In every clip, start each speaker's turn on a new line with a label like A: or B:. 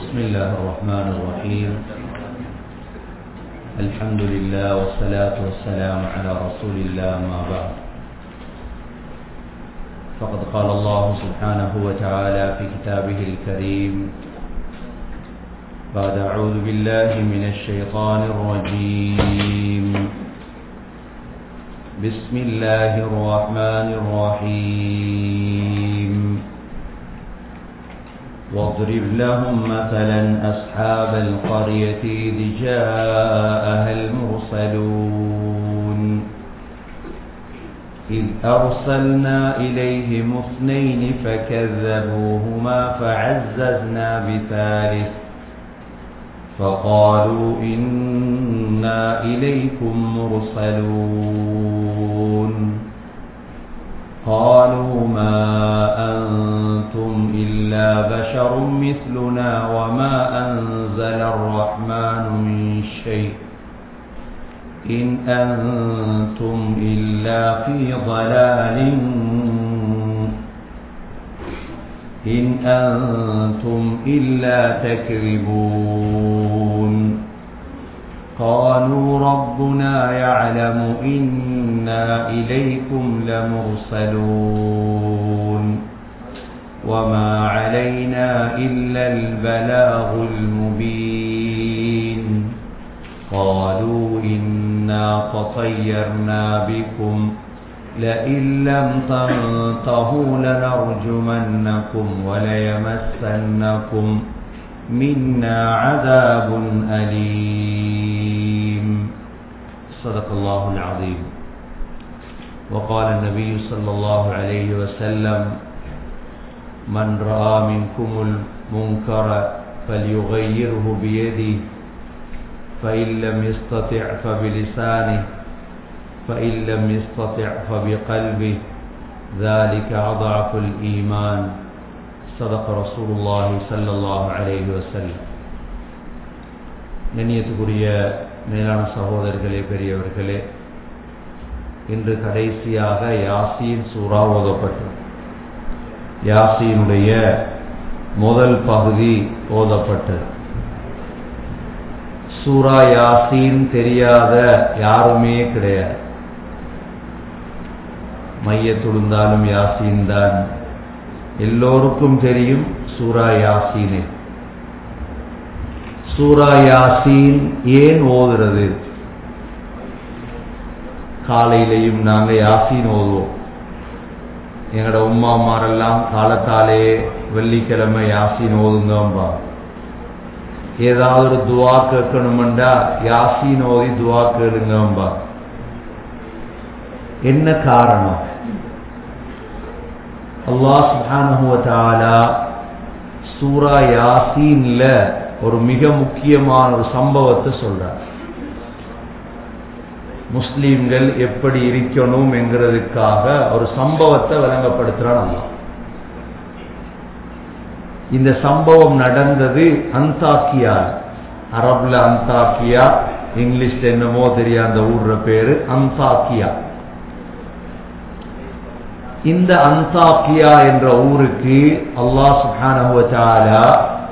A: بسم الله الرحمن الرحيم الحمد لله والصلاة والسلام على رسول الله ما بعد فقد قال الله سبحانه وتعالى في كتابه الكريم بعد أعوذ بالله من الشيطان الرجيم بسم الله الرحمن الرحيم واضرب لهم مثلا أصحاب القرية إذ جاءها المرسلون إذ أرسلنا إليهم اثنين فكذبوهما فعززنا بثالث فقالوا إنا إليكم مرسلون قالوا ما أنتم إلا بشر مثلنا وما أنزل الرحمن من شيء إن أنتم إلا في ضلال إن أنتم إلا تكذبون قالوا ربنا يعلم إنا إليكم لمرسلون وما علينا إلا البلاغ المبين قالوا إنا تطيرنا بكم لئن لم تنتهوا لنرجمنكم وليمسنكم منا عذاب أليم صدق الله العظيم وقال النبي صلى الله عليه وسلم من رأى منكم المنكر فليغيره بيده فإن لم يستطع فبلسانه فإن لم يستطع فبقلبه ذلك أضعف الإيمان صدق رسول الله صلى الله عليه وسلم நெண்ணியத்துக்குரிய மேலான சகோதரர்களே பெரியவர்களே இன்று கடைசியாக யாசீன் சூறா ஓதப்பட்டது யாசீனுடைய முதல் பகுதி ஓதப்பட்டது சூரா யாசீன் தெரியாத யாருமே கிடையாது மையத்துழுந்தாலும் யாசீன் தான் எல்லோருக்கும் தெரியும் சூரா யாசீனே சூரா யாசீன் ஏன் ஓதுறது காலையிலையும் நாங்க யாசீன் ஓதுவோம் எங்களோட உம்மாமாரெல்லாம் காலத்தாலே வெள்ளிக்கிழமை யாசீன் ஓதுங்கம்பா ஏதாவது ஒரு துவா கேட்கணுமெண்டா யாசீன் ஓதி துவா கேளுங்கம்பா என்ன காரணம் அல்லாஹ் சுஹானுவத்தாலா சூரா யாசீன்ல ஒரு மிக முக்கியமான ஒரு சம்பவத்தை சொல்றார் முஸ்லீம்கள் எப்படி இருக்கணும் என்கிறதுக்காக ஒரு சம்பவத்தை விளங்கப்படுத்துறான் அல்லா இந்த சம்பவம் நடந்தது அந்தாக்கியா அரபுல அந்தாக்கியா இங்கிலீஷ்ல என்னமோ தெரியாது அந்த ஊர்ற பேரு அந்தாக்கியா இந்த அந்தாக்கியா என்ற ஊருக்கு அல்லாஹ் சுஹானஹுவத்தாலா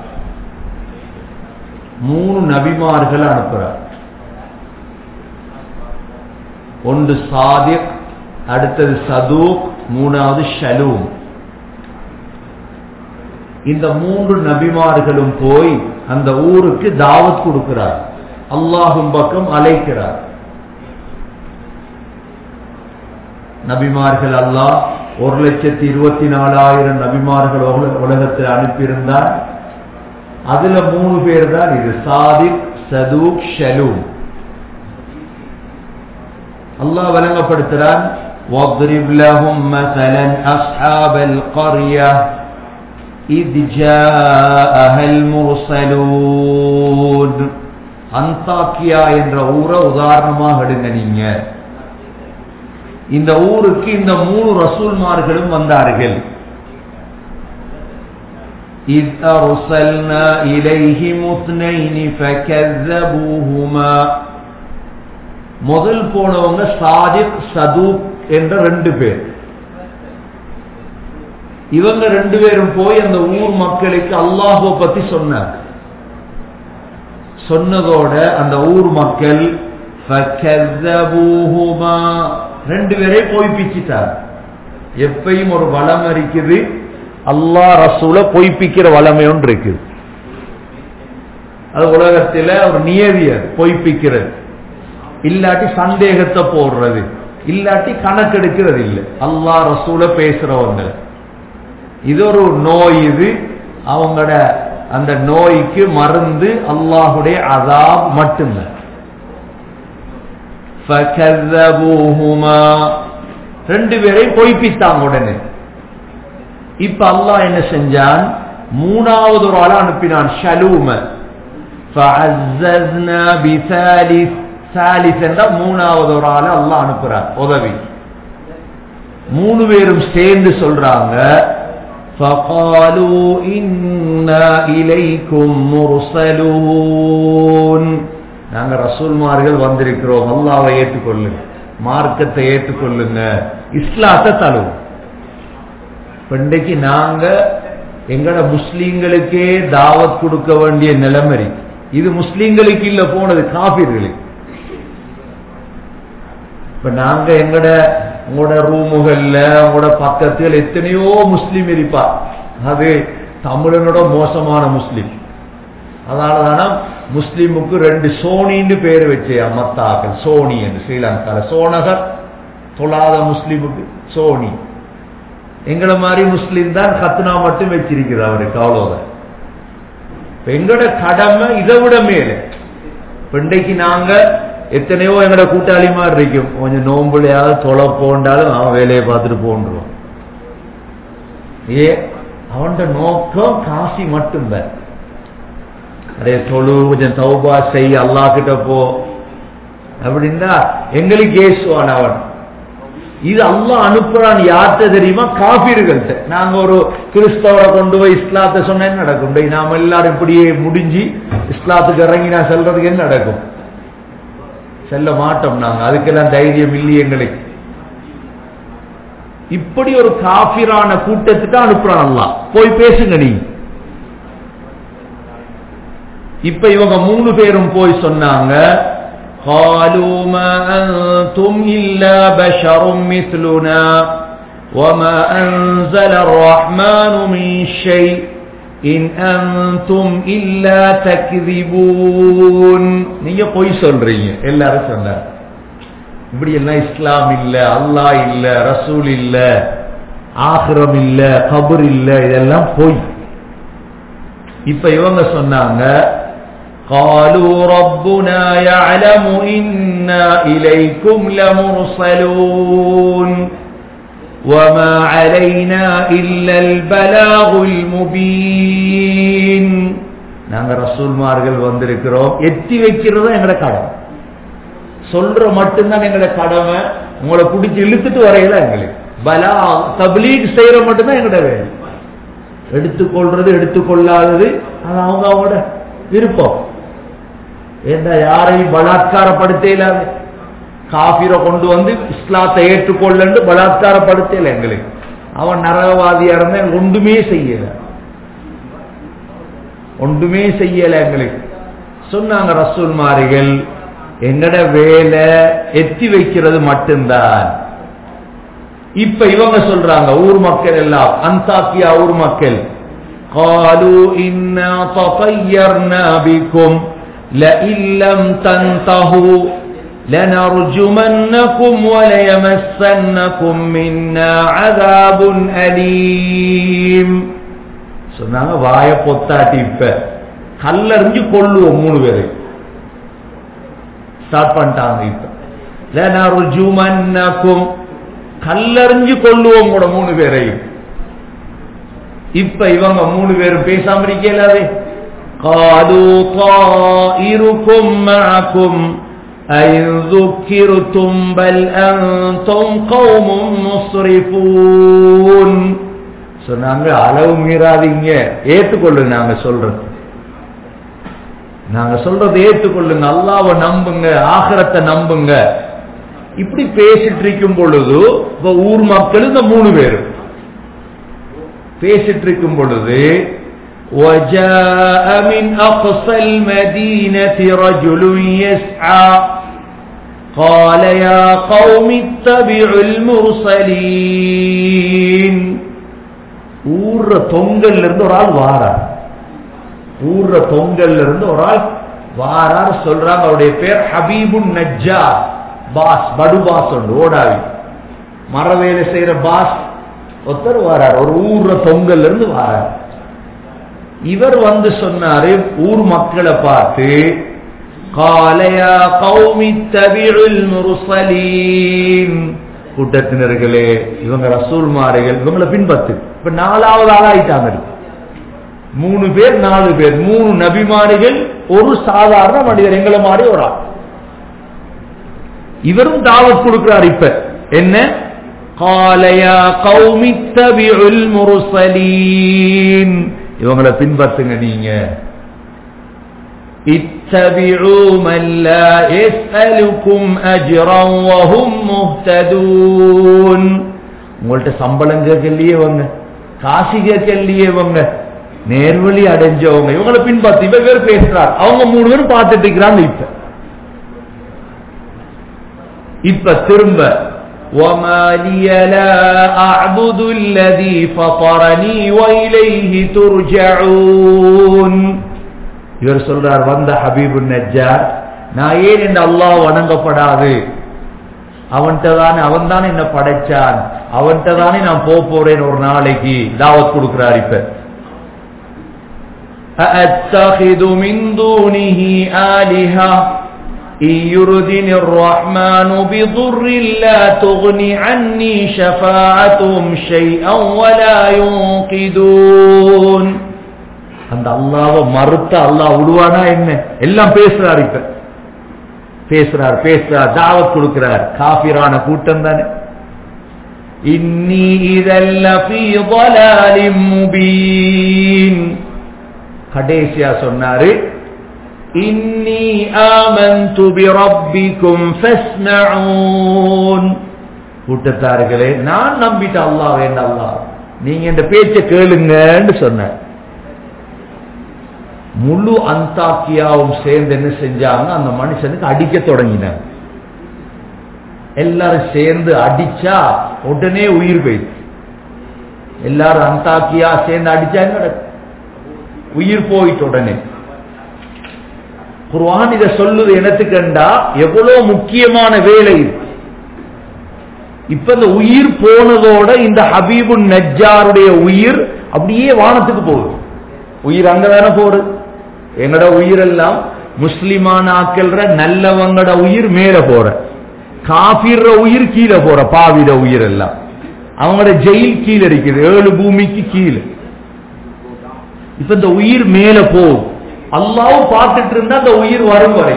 A: மூணு நபிமார்கள் அனுப்புறார் ஒன்று சாதிக் அடுத்தது சதூக் மூணாவது ஷலூம் இந்த மூன்று நபிமார்களும் போய் அந்த ஊருக்கு தாவத் கொடுக்கிறார் அல்லாஹும் பக்கம் அழைக்கிறார் நபிமார்கள் அல்லாஹ் ஒரு லட்சத்தி இருபத்தி நாலாயிரம் நபிமார்கள் உலகத்தில் அனுப்பியிருந்தார் அதுல மூணு பேர் தான் இது சாதிக் சதூக் ஷலூம் அல்லாஹ் வழங்கப்படுத்துறான் واضرب لهم مثلا أصحاب القرية إذ جاءها المرسلون அந்தாக்கியா என்ற ஊரை உதாரணமாக எடுங்க நீங்க இந்த ஊருக்கு இந்த மூணு ரசூல்மார்களும் வந்தார்கள் إذ أرسلنا إليهم اثنين فكذبوهما முதல் போனவங்க சாதிக் சதூக் என்ற ரெண்டு பேர் இவங்க ரெண்டு பேரும் போய் அந்த ஊர் மக்களுக்கு அல்லாஹோ பத்தி சொன்னார் சொன்னதோட அந்த ஊர் மக்கள் فَكَذَّبُوهُمَا ரெண்டு பேரை பொய்ப்பிச்சிட்டார் எப்பயும் ஒரு வளம் இருக்குது அல்லாஹ் ரசூல பொய்ப்பிக்கிற வளமை ஒன்று இருக்குது அது உலகத்தில் ஒரு நியதிய பொய்ப்பிக்கிறது இல்லாட்டி சந்தேகத்தை போடுறது இல்லாட்டி கணக்கெடுக்கிறது இல்லை அல்லாஹ் ரசூல பேசுறவங்க இது ஒரு நோய் இது அவங்களோட அந்த நோய்க்கு மருந்து அல்லாஹுடைய அதாப் மட்டும்தான் فَكَذَّبُوهُمَا ரெண்டு பேரை பொய்ப்பித்தாங்க உடனே இப்ப அல்லாஹ் என்ன செஞ்சான் மூணாவது ஒரு ஆளை அனுப்பினான் ஷலூம فَعَزَّزْنَا بِثَالِث சாலிஸ் என்ற மூணாவது ஒரு ஆளை அல்லாஹ் அனுப்புறார் உதவி மூணு பேரும் சேர்ந்து சொல்றாங்க فَقَالُوا إِنَّا إِلَيْكُمْ مُرْسَلُونَ நாங்க ரசூல்மார்கள் வந்திருக்கிறோம் அல்லாவை ஏற்றுக்கொள்ளுங்க மார்க்கத்தை ஏற்றுக்கொள்ளுங்க இஸ்லாத்தை தழுவும் இன்றைக்கு நாங்க எங்கட முஸ்லீம்களுக்கே தாவத் கொடுக்க வேண்டிய நிலைமை இது முஸ்லீம்களுக்கு இல்ல போனது காபிர்களுக்கு இப்ப நாங்க எங்கட உங்களோட ரூமுகள்ல உங்களோட பக்கத்தில் எத்தனையோ முஸ்லீம் இருப்பா அது தமிழனோட மோசமான முஸ்லீம் அதனாலதான முஸ்லீமுக்கு ரெண்டு சோனின்னு பேர் வச்சு மத்தாக்கள் சோனி என்று ஸ்ரீலங்கால சோனகர் தொழாத முஸ்லீமுக்கு சோனி எங்களை மாதிரி முஸ்லீம் தான் கத்னா மட்டும் வச்சிருக்குது அவருக்கு அவ்வளவுதான் எங்களோட கடமை இதை விட மேல இன்றைக்கு நாங்க எத்தனையோ எங்களோட கூட்டாளி மாதிரி இருக்கும் கொஞ்சம் நோம்புலையாவது தொலை போண்டாலும் அவன் வேலையை பார்த்துட்டு போன்றுவான் ஏ அவன் நோக்கம் காசி மட்டும்தான் அடைய தொழு கொஞ்சம் தௌபா செய் அல்லா கிட்ட போ அப்படின்னா எங்களுக்கு ஏசுவான் அவன் இது அல்லாஹ் அனுப்புறான் யார்கிட்ட தெரியுமா காபீர்கள்ட்ட நாங்க ஒரு கிறிஸ்தவரை கொண்டு போய் இஸ்லாத்தை சொன்ன என்ன நடக்கும் நாம எல்லாரும் இப்படியே முடிஞ்சு இஸ்லாத்துக்கு இறங்கி நான் செல்றதுக்கு என்ன நடக்கும் செல்ல மாட்டோம் நாங்க அதுக்கெல்லாம் தைரியம் இல்லையே எங்களுக்கு இப்படி ஒரு காபிரான கூட்டத்துக்கு அனுப்புறான் அல்லாஹ் போய் பேசுங்க நீ இப்ப இவங்க மூணு பேரும் போய் சொன்னாங்க قالوا ما أنتم إلا بشر مثلنا وما أنزل الرحمن من شيء إن أنتم إلا تكذبون நீங்க பொய் சொல்றீங்க எல்லாரும் சொன்னார் இப்படி எல்லாம் இஸ்லாம் இல்ல அல்லாஹ் இல்ல ரசூல் இல்ல ஆகிரம் இல்ல கபர் இல்ல இதெல்லாம் பொய் இப்ப இவங்க சொன்னாங்க قالوا ربنا يعلم إنا إليكم لمرسلون وما علينا إلا البلاغ المبين நாங்க ரசூல்மார்கள் வந்திருக்கிறோம் எத்தி வைக்கிறதும் எங்கட கடமை சொல்ற மட்டும்தான் எங்கட கடமை உங்களை பிடிச்சி இழுத்துட்டு வரையில எங்களுக்கு பலா தப்லீக் செய்யற மட்டும்தான் எங்கட வேலை எடுத்துக்கொள்றது எடுத்துக்கொள்ளாதது அது அவங்க அவங்களோட விருப்பம் ஏண்டா யாரையும் பலாத்காரப்படுத்தல காபிர கொண்டு வந்து இஸ்லாத்தை ஏற்றுக்கொள்ளு பலாத்காரப்படுத்தல எங்களுக்கு அவன் நரகவாதியா இருந்தா ஒன்றுமே செய்யல ஒன்றுமே செய்யல எங்களுக்கு சொன்னாங்க ரசூல்மாரிகள் எங்கட வேலை எத்தி வைக்கிறது மட்டும்தான் இப்ப இவங்க சொல்றாங்க ஊர் மக்கள் எல்லாம் அந்தாக்கியா ஊர் மக்கள் قالوا إنا تطيرنا بكم لئن لم تنتهوا لنرجمنكم وليمسنكم منا عذاب أليم சொன்னாங்க வாய பொத்தாட்டி இப்ப கல்லறிஞ்சு கொள்ளுவோம் மூணு பேரை ஸ்டார்ட் பண்ணிட்டாங்க இப்ப லனருஜுமன்னக்கும் கல்லறிஞ்சு கொள்ளுவோம் கூட மூணு பேரையும் இப்ப இவங்க மூணு பேரும் பேசாம இருக்கலாவே قالوا طائركم معكم أئن ذكرتم بل أنتم قوم مسرفون சொன்னாங்க அளவு மீறாதீங்க ஏற்றுக்கொள்ளுங்க நாங்க சொல்றது நாங்க சொல்றது ஏற்றுக்கொள்ளுங்க அல்லாவை நம்புங்க ஆகரத்தை நம்புங்க இப்படி பேசிட்டு இருக்கும் பொழுது இப்ப ஊர் மக்கள் இந்த மூணு பேரும் பேசிட்டு இருக்கும் பொழுது وجاء من أقصى المدينة رجل يسعى قال يا قوم اتبعوا المرسلين ஊர்ற தொங்கல்ல இருந்து ஒரு ஆள் வாரார் ஊர்ற தொங்கல்ல இருந்து ஒரு ஆள் வாரார் சொல்றாங்க அவருடைய பேர் ஹபீபுன் நஜ்ஜா பாஸ் படு பாஸ் உண்டு ஓடாவி மர வேலை செய்யற பாஸ் ஒருத்தர் வாரார் ஒரு ஊர்ற தொங்கல்ல இருந்து வாரார் இவர் வந்து சொன்னாரு ஊர் மக்களை பார்த்து காலையா கௌமி தபிழுல் முருசலீன் கூட்டத்தினர்களே இவங்க ரசூல்மார்கள் இவங்களை பின்பத்து இப்ப நாலாவது ஆளாயிட்டாங்க மூணு பேர் நாலு பேர் மூணு நபிமாரிகள் ஒரு சாதாரண மனிதர் எங்களை மாதிரி ஒரு ஆள் இவரும் தாவத் கொடுக்கிறார் இப்ப என்ன காலையா கௌமி தபிழுல் முருசலீன் இவங்களை பின்பற்றுங்க நீங்க اتبعوا من لا يسألكم أجرا وهم مهتدون உங்கள்ட்ட சம்பளம் கேட்கலையே இவங்க காசு கேட்கலையே இவங்க நேர்வழி அடைஞ்சவங்க இவங்களை பின்பற்றி இவ பேர் பேசுறார் அவங்க மூணு பேரும் பார்த்துட்டு இருக்கிறாங்க இப்ப இப்ப திரும்ப وما لي لا أعبد الذي فطرني وإليه ترجعون இவர் சொல்றார் வந்த ஹபீபு நஜ்ஜார் நான் ஏன் இந்த அல்லாஹ் வணங்கப்படாது அவன்கிட்ட தானே அவன் தானே என்ன படைச்சான் அவன்கிட்ட தானே நான் போக போறேன் ஒரு நாளைக்கு தாவத் கொடுக்கிறார் இப்ப أأتخذ من دونه آلهة إن يردني الرحمن بضر لا تغن عني شفاعتهم شيئا ولا ينقذون அந்த அல்லாவை மறுத்த அல்லாஹ் விடுவானா என்ன எல்லாம் பேசுறார் இப்ப பேசுறார் பேசுறார் தாவத் கொடுக்கிறார் காபிரான கூட்டம் தானே இன்னி இதல்ல முபீன் கடைசியா சொன்னாரு இன்னி ஆமந்து பிரப்பிக்கும் ஃபஸ்மஊன் கூட்டத்தார்களே நான் நம்பிட்ட அல்லாஹ் வேண்ட அல்லாஹ் நீங்க இந்த பேச்சை கேளுங்கன்னு சொன்னார் முழு அந்தாக்கியாவும் சேர்ந்து என்ன செஞ்சாங்க அந்த மனுஷனுக்கு அடிக்க தொடங்கினாங்க எல்லாரும் சேர்ந்து அடிச்சா உடனே உயிர் போயிடுச்சு எல்லாரும் அந்தாக்கியா சேர்ந்து அடிச்சா நடக்கும் உயிர் போயிட்டு உடனே குர்ஆன் இதை சொல்லுது எனத்துக்கண்டா எவ்வளவு முக்கியமான வேலை இது இப்ப இந்த உயிர் போனதோட இந்த ஹபீபு நஜ்ஜாருடைய உயிர் அப்படியே வானத்துக்கு போகுது உயிர் அங்கதானே போறது எங்கட உயிரெல்லாம் முஸ்லிமான ஆக்கள்ற நல்லவங்கட உயிர் மேல போற காபிற உயிர் கீழே போற பாவிட உயிர் எல்லாம் அவங்களோட ஜெயில் கீழே இருக்குது ஏழு பூமிக்கு கீழே இப்ப இந்த உயிர் மேல போகும் அல்லாவும் பார்த்துட்டு இருந்தா அந்த உயிர் வரும் வரை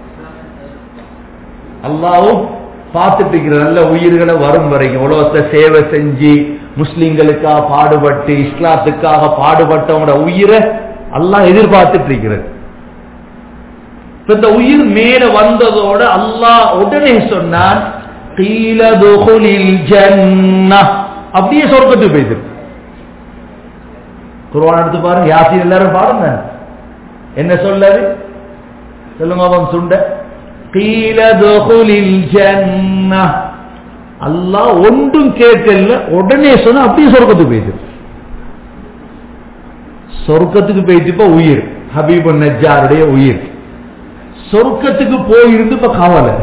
A: அல்லாவும் பார்த்துட்டு இருக்கிற நல்ல உயிர்களை வரும் வரைக்கும் உலகத்தை சேவை செஞ்சு முஸ்லிம்களுக்காக பாடுபட்டு இஸ்லாத்துக்காக பாடுபட்டவங்களோட உயிரை அல்லாஹ் எதிர்பார்த்துட்டு இருக்கிறது இப்ப இந்த உயிர் மேல வந்ததோட அல்லாஹ் உடனே சொன்னான் அப்படியே சொர்க்கத்துக்கு போயிட்டு குர்வான் எடுத்து பாருங்க யாசின் எல்லாரும் பாருங்க என்ன சொல்லாது சொல்லுங்க அவன் சுண்ட அல்லாஹ் ஒன்றும் கேட்கல உடனே சொன்ன அப்படியே சொர்க்கத்துக்கு போயிட்டு சொர்க்கத்துக்கு போயிட்டு இப்ப உயிர் ஹபீபு நஜாருடைய உயிர் சொர்க்கத்துக்கு போயிருந்து இப்ப கவலை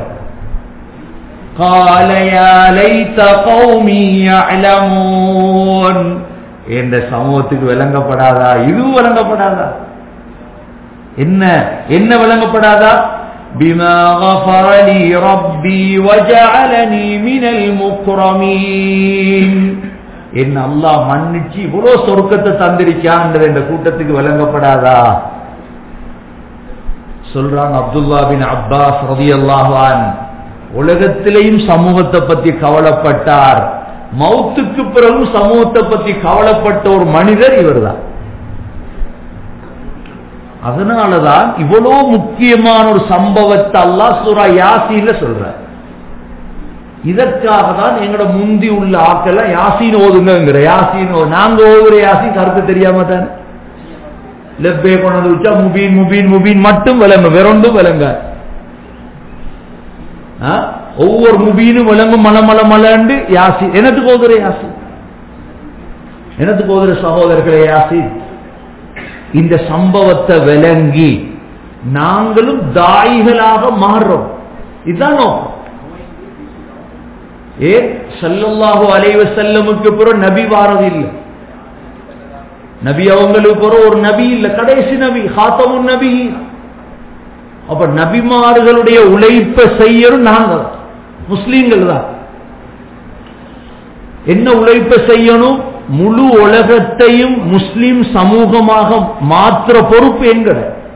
A: என்ற சமூகத்துக்கு விளங்கப்படாதா இதுவும் விளங்கப்படாதா என்ன என்ன விளங்கப்படாதா بما غفر لي ربي وجعلني من المكرمين என்ன அல்லாஹ் மன்னிச்சு இவ்வளவு சொர்க்கத்தை தந்திருக்கான்றது இந்த கூட்டத்துக்கு விளங்கப்படாதா சொல்றாங்க அப்துல்லா பின் அப்பாஸ் ரதி அல்லாஹான் உலகத்திலேயும் சமூகத்தை பத்தி கவலைப்பட்டார் மௌத்துக்கு பிறகு சமூகத்தை பத்தி கவலைப்பட்ட ஒரு மனிதர் இவர்தான் அதனாலதான் இவ்வளவு முக்கியமான ஒரு சம்பவத்தை அல்லாஹ் சூரா யாசின்ல சொல்றார் இதற்காக தான் எங்களோட முந்தி உள்ள ஆட்கள் யாசின் ஓதுங்கிற யாசின் நாங்க ஓதுற யாசின் கருத்து தெரியாம தானே லெப்பே கொண்டு வந்து வச்சா முபீன் முபீன் முபீன் மட்டும் விளங்கும் வேறொன்றும் விளங்க ஒவ்வொரு முபீனும் விளங்கும் மல மல மலண்டு யாசி எனக்கு போகிற யாசி எனக்கு போகிற சகோதரர்களே யாசி இந்த சம்பவத்தை விளங்கி நாங்களும் தாய்களாக மாறுறோம் இதுதான் நோக்கம் ஏ சல்லல்லாஹு அலைவ செல்லமுக்கு பிறகு நபி வாரது இல்லை நபி அவங்களுக்கு பிறகு ஒரு நபி இல்லை கடைசி நபி ஹாத்தமும் நபி அப்ப நபிமார்களுடைய உழைப்பை செய்யணும் நாங்கள் முஸ்லீம்கள் தான் என்ன உழைப்பை செய்யணும் முழு உலகத்தையும் முஸ்லிம் சமூகமாக மாற்ற பொறுப்பு எங்கட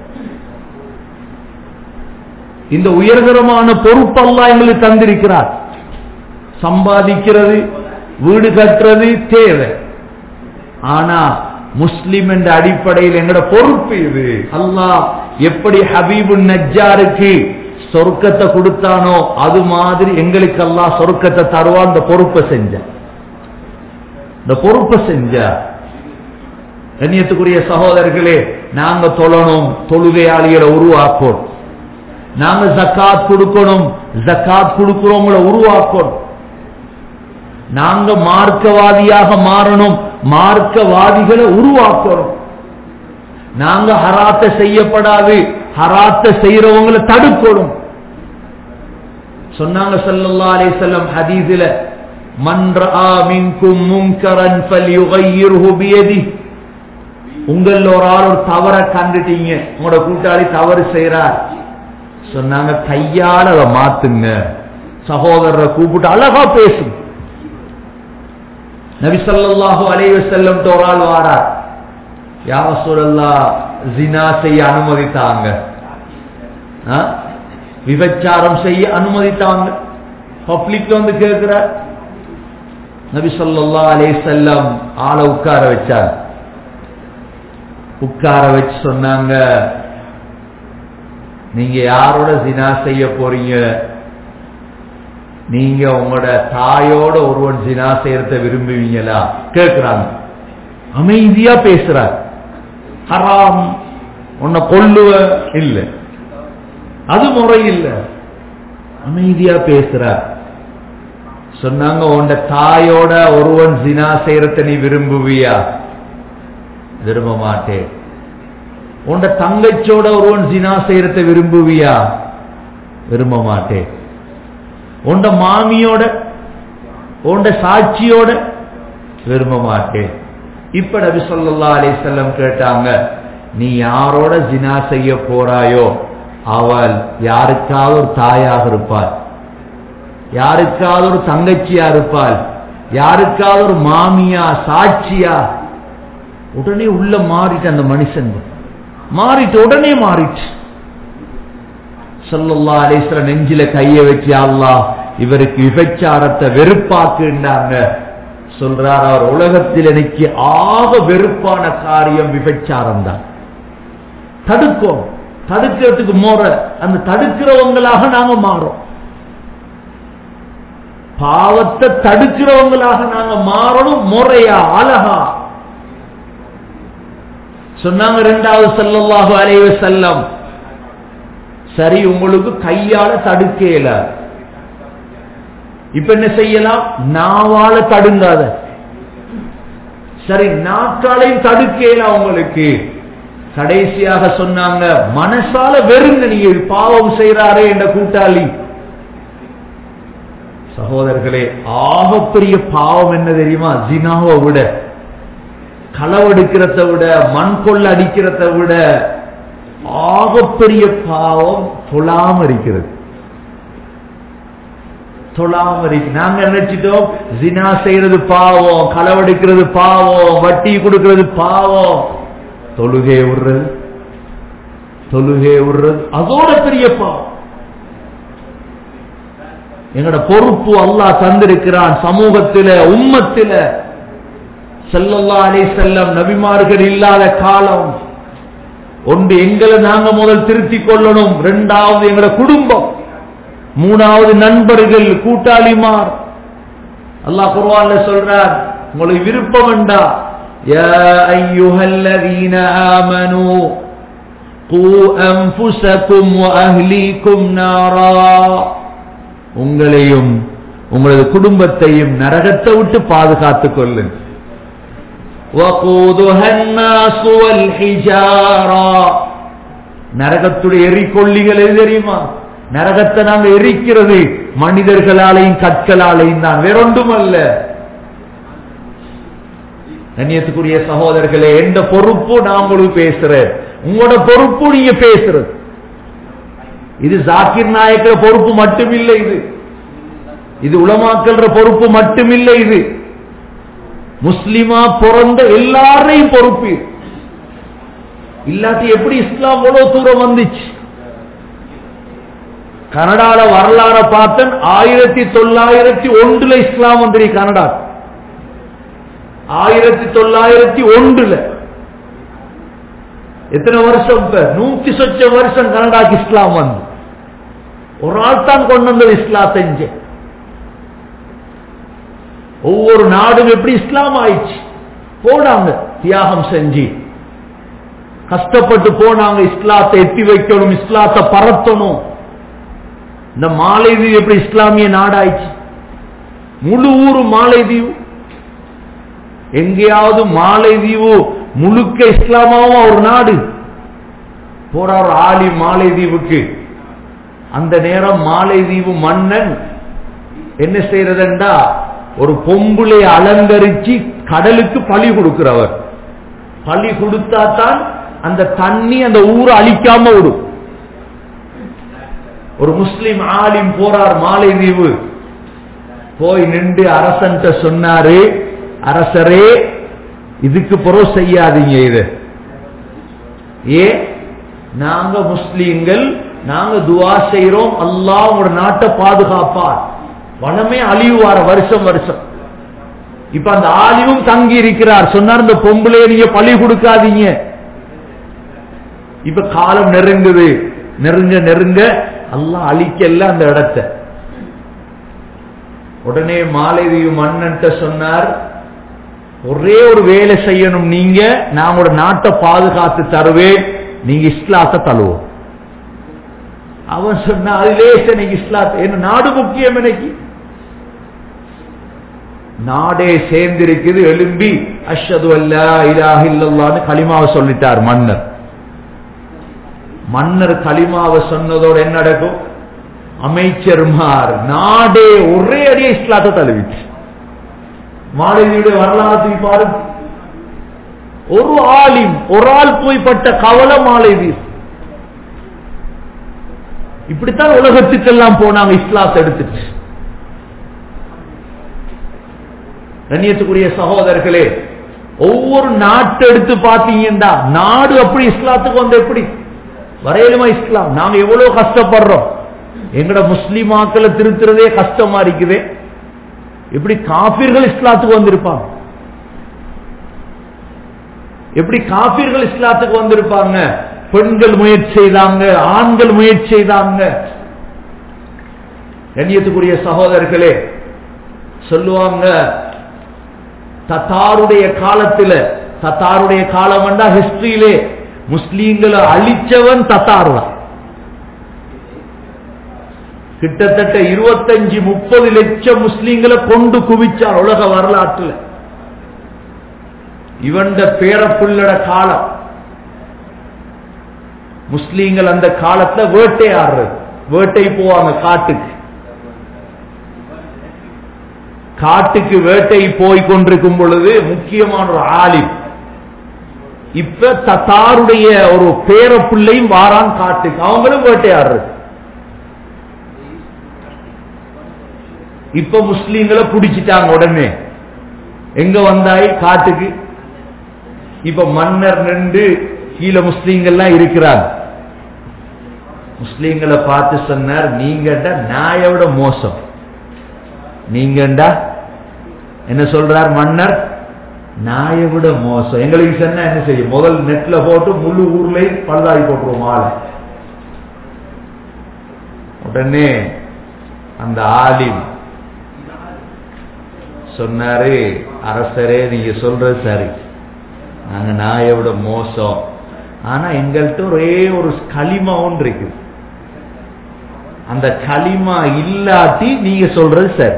A: இந்த உயர்தரமான பொறுப்பல்லா எங்களுக்கு தந்திருக்கிறார் சம்பாதிக்கிறது வீடு கட்டுறது தேவை ஆனா முஸ்லிம் என்ற அடிப்படையில் எங்கட பொறுப்பு இது அல்லாஹ் எப்படி ஹபீபு நஜ்ஜாருக்கு சொர்க்கத்தை கொடுத்தானோ அது மாதிரி எங்களுக்கு எல்லாம் சொர்க்கத்தை தருவா இந்த பொறுப்பை செஞ்ச இந்த பொறுப்பை செஞ்ச கண்ணியத்துக்குரிய சகோதரர்களே நாங்க தொழணும் தொழுகையாளிகளை உருவாக்கணும் நாங்க ஜக்காத் கொடுக்கணும் ஜக்காத் கொடுக்கிறவங்களை உருவாக்கணும் நாங்க மார்க்கவாதியாக மாறணும் மார்க்கவாதிகளை உருவாக்கணும் நாங்க ஹராத்த செய்யப்படாது ஹராத்த செய்யறவங்களை தடுக்கணும் சொன்னாங்க சல்லல்லா அலைஹி வஸல்லம் ஹதீஸில மன் ரஆ மின்கும் முன்கரன் ஃபல்யுகையிர்ஹு பியதி உங்கள ஒரு ஆள் ஒரு தவற கண்டுட்டீங்க உங்களோட கூட்டாளி தவறு செய்யறார் சொன்னாங்க கையால அதை மாத்துங்க சகோதரரை கூப்பிட்டு அழகா பேசுங்க நபி ஸல்லல்லாஹு அலைஹி வஸல்லம் ஒரு ஆள் வாரார் யா ரசூலல்லாஹ் ஜினா செய்ய அனுமதித்தாங்க ஆ? விபச்சாரம் செய்ய அனுமதித்தாங்க பப்ளிக்ல வந்து கேட்கிறார் நபி ஸல்லல்லாஹு அலைஹி வஸல்லம் ஆளை உட்கார வச்சார் உட்கார வச்சு சொன்னாங்க நீங்க யாரோட ஜினா செய்ய போறீங்க நீங்க உங்களோட தாயோட ஒருவன் ஜினா செய்யறத விரும்புவீங்களா கேட்கிறாங்க அமைதியா பேசுறார் ஹராம் உன்னை கொல்லுவ இல்ல அது முறை இல்ல அமைதியா பேசுறார் சொன்னாங்க உன்ட தாயோட ஒருவன் ஜினா செய்யறத நீ விரும்புவியா விரும்ப மாட்டேன் உன்ட தங்கச்சோட ஒருவன் ஜினா செய்யறத விரும்புவியா விரும்ப மாட்டேன் உண்ட மாமியோட உண்ட சாட்சியோட விரும்ப மாட்டேன் இப்ப நபி ஸல்லல்லாஹு அலைஹி வஸல்லம் கேட்டாங்க நீ யாரோட ஜினா செய்ய போறாயோ அவள் யாருக்காவது ஒரு தாயாக இருப்பாள் யாருக்காவது ஒரு தங்கச்சியா இருப்பாள் யாருக்காவது ஒரு மாமியா சாட்சியா உடனே உள்ள மாறிட்டு அந்த மனுஷன் மாறிட்டு உடனே மாறிட்டு சல்லல்லா அலிஸ்வர நெஞ்சில கைய வச்சு அல்லா இவருக்கு விபச்சாரத்தை வெறுப்பாக்குன்னாங்க சொல்றார் அவர் உலகத்தில் எனக்கு ஆக வெறுப்பான காரியம் விபச்சாரம் தான் தடுக்கும் தடுக்கிறதுக்கு மோற அந்த தடுக்கிறவங்களாக நாங்க மாறோம் பாவத்தை தடுக்கிறவங்களாக நாங்க மாறணும் முறையா அழகா சொன்னாங்க ரெண்டாவது சல்லல்லாஹு அலைஹி வஸல்லம் சரி உங்களுக்கு கையால தடுக்கல இப்ப என்ன செய்யலாம் நாவால தடுங்காத சரி நாக்காலையும் தடுக்கல உங்களுக்கு கடைசியாக சொன்னாங்க மனசால வெறுங்க நீங்க பாவம் செய்யறாரே என்ற கூட்டாளி சகோதரர்களே ஆகப்பெரிய பாவம் என்ன தெரியுமா ஜினாவை விட களவெடுக்கிறத விட மண் கொள்ள அடிக்கிறத விட ஆகப்பெரிய பாவம் தொழாம இருக்கிறது தொழாம இருக்கு நாங்க நினைச்சிட்டோம் ஜினா செய்யறது பாவம் களவெடுக்கிறது பாவம் வட்டி கொடுக்கிறது பாவம் தொழுகே விடுறது தொழுகே விடுறது அதோட பெரிய பாவம் எங்கட பொறுப்பு அல்லாஹ் தந்திருக்கிறான் சமூகத்தில உம்மத்தில செல்லல்லா அலை செல்லம் நபிமார்கள் இல்லாத காலம் ஒன்று எங்களை நாங்க முதல் திருத்திக் கொள்ளணும் இரண்டாவது எங்களோட குடும்பம் மூணாவது நண்பர்கள் கூட்டாளிமார் அல்லாஹ் குர்வான்ல சொல்றார் உங்களுக்கு விருப்பம் வேண்டா يا أيها الذين آمنوا قوا أنفسكم وأهليكم نارا உங்களையும் உங்களது குடும்பத்தையும் நரகத்தை விட்டு பாதுகாத்துக் கொள்ளுங்கள் وقودها الناس والحجارة நரகத்துடைய எரிக்கொல்லிகள் எது தெரியுமா நரகத்தை நாங்க எரிக்கிறது மனிதர்களாலையும் கற்களாலையும் தான் வேறொன்றும் அல்ல கண்ணியத்துக்குரிய சகோதரர்களே எந்த பொறுப்பு நான் உங்களுக்கு பேசுறேன் உங்களோட பொறுப்பு நீங்க பேசுறது இது ஜாக்கிர் நாயக்கிற பொறுப்பு மட்டுமில்லை இது இது உலமாக்கல்ற பொறுப்பு மட்டுமில்லை இது முஸ்லிமா பிறந்த எல்லாரையும் பொறுப்பு இது. இல்லாட்டி எப்படி இஸ்லாம் எவ்வளவு தூரம் வந்துச்சு கனடால வரலாற பார்த்தன் ஆயிரத்தி தொள்ளாயிரத்தி ஒன்றுல இஸ்லாம் வந்துரு கனடா ஆயிரத்தி தொள்ளாயிரத்தி ஒன்றுல எத்தனை வருஷம் இப்ப நூத்தி சொச்ச வருஷம் கனடாக்கு இஸ்லாம் வந்து ஒரு ஆள் தான் கொண்டு வந்தது இஸ்லாம் செஞ்சு ஒவ்வொரு நாடும் எப்படி இஸ்லாம் ஆயிடுச்சு போனாங்க தியாகம் செஞ்சு கஷ்டப்பட்டு போனாங்க இஸ்லாத்தை எட்டி வைக்கணும் இஸ்லாத்தை பரத்தணும் இந்த மாலைதீவு எப்படி இஸ்லாமிய நாடாயிடுச்சு முழு ஊரு மாலைதீவு எங்கேயாவது மாலைதீவு முழுக்க இஸ்லாமாவும் ஒரு நாடு போறார் ஆலி மாலைதீவுக்கு அந்த நேரம் மாலைதீவு மன்னன் என்ன செய்யறதுண்டா ஒரு பொம்புளை அலங்கரிச்சு கடலுக்கு பழி கொடுக்கிறவர் பழி கொடுத்தா தான் அந்த தண்ணி அந்த ஊரை அழிக்காம விடும் ஒரு முஸ்லிம் ஆலிம் போறார் மாலைதீவு போய் நின்று அரசன்ட்ட சொன்னாரு அரசரே இதுக்கு புறம் செய்யாதீங்க இது ஏ நாங்க முஸ்லீம்கள் நாங்க துவா செய்யறோம் அல்லாஹ் உங்களோட நாட்டை பாதுகாப்பார் வனமே அழிவுவார வருஷம் வருஷம் இப்ப அந்த ஆலிவும் தங்கி இருக்கிறார் சொன்னார் இந்த பொம்பளைய நீங்க பழி கொடுக்காதீங்க இப்ப காலம் நெருங்குது நெருங்க நெருங்க அல்லாஹ் அழிக்கல அந்த இடத்தை உடனே மாலைதீவு மன்னன்ட்ட சொன்னார் ஒரே ஒரு வேலை செய்யணும் நீங்க நான் உங்களோட நாட்டை பாதுகாத்து தருவேன் நீங்க இஸ்லாத்தை தழுவோம் அவன் சொன்னா அது லேச நீங்க இஸ்லாத்தை என்ன நாடு முக்கியம் எனக்கு நாடே சேர்ந்திருக்குது எழும்பி அஷது அல்லா இலாஹ இல்லல்லான்னு களிமாவை சொல்லிட்டார் மன்னர் மன்னர் களிமாவை சொன்னதோட என்ன நடக்கும் அமைச்சர்மார் நாடே ஒரே அடியே இஸ்லாத்தை தழுவிச்சு மாணவியுடைய வரலாற்றை பாருங்க ஒரு ஆலிம் ஒரு ஆள் போய் பட்ட கவலை மாலைவி இப்படித்தான் உலகத்துக்கெல்லாம் போனாங்க இஸ்லாத்தை எடுத்துட்டு கண்ணியத்துக்குரிய சகோதரர்களே ஒவ்வொரு நாட்டை எடுத்து பார்த்தீங்கன்னா நாடு அப்படி இஸ்லாத்துக்கு வந்து எப்படி வரையிலுமா இஸ்லாம் நாங்க எவ்வளவு கஷ்டப்படுறோம் எங்கட முஸ்லிமாக்களை திருத்துறதே கஷ்டமா இருக்குதே எப்படி காபீர்கள் இஸ்லாத்துக்கு வந்திருப்பாங்க எப்படி காபீர்கள் இஸ்லாத்துக்கு வந்திருப்பாங்க பெண்கள் முயற்சி செய்தாங்க ஆண்கள் முயற்சி செய்தாங்க கண்ணியத்துக்குரிய சகோதரர்களே சொல்லுவாங்க தத்தாருடைய காலத்துல தத்தாருடைய காலம் வந்தா ஹிஸ்டரியிலே முஸ்லீம்களை அழிச்சவன் தத்தார் தான் கிட்டத்தட்ட இருபத்தஞ்சு முப்பது லட்சம் முஸ்லீம்களை கொண்டு குவிச்சார் உலக வரலாற்றுல இவண்ட பேரப்புள்ளட காலம் முஸ்லீம்கள் அந்த காலத்துல வேட்டையாடுறது வேட்டை போவாங்க காட்டுக்கு காட்டுக்கு வேட்டை போய் கொண்டிருக்கும் பொழுது முக்கியமான ஒரு ஆலிம் இப்ப தத்தாருடைய ஒரு பேரப்பிள்ளையும் வாரான் காட்டுக்கு அவங்களும் வேட்டையாடுறது இப்ப முஸ்லீம்களை பிடிச்சிட்டாங்க உடனே எங்க வந்தாய் காட்டுக்கு இப்ப மன்னர் நின்று கீழே முஸ்லீம்கள்லாம் இருக்கிறாங்க முஸ்லீம்களை பார்த்து சொன்னார் நீங்கண்டா நாயை விட மோசம் நீங்கண்டா என்ன சொல்றார் மன்னர் நாயை விட மோசம் எங்களுக்கு சொன்னா என்ன செய்யும் முதல் நெட்ல போட்டு முழு ஊர்லயும் பழுதாகி போட்டுருவோம் ஆளை உடனே அந்த ஆலிம் சொன்னாரு அரசரே நீங்க சொல்றது சரி நாங்க நாயை விட மோசம் ஆனா எங்கள்கிட்ட ஒரே ஒரு களிமா ஒன்று இருக்குது அந்த களிமா இல்லாட்டி நீங்க சொல்றது சரி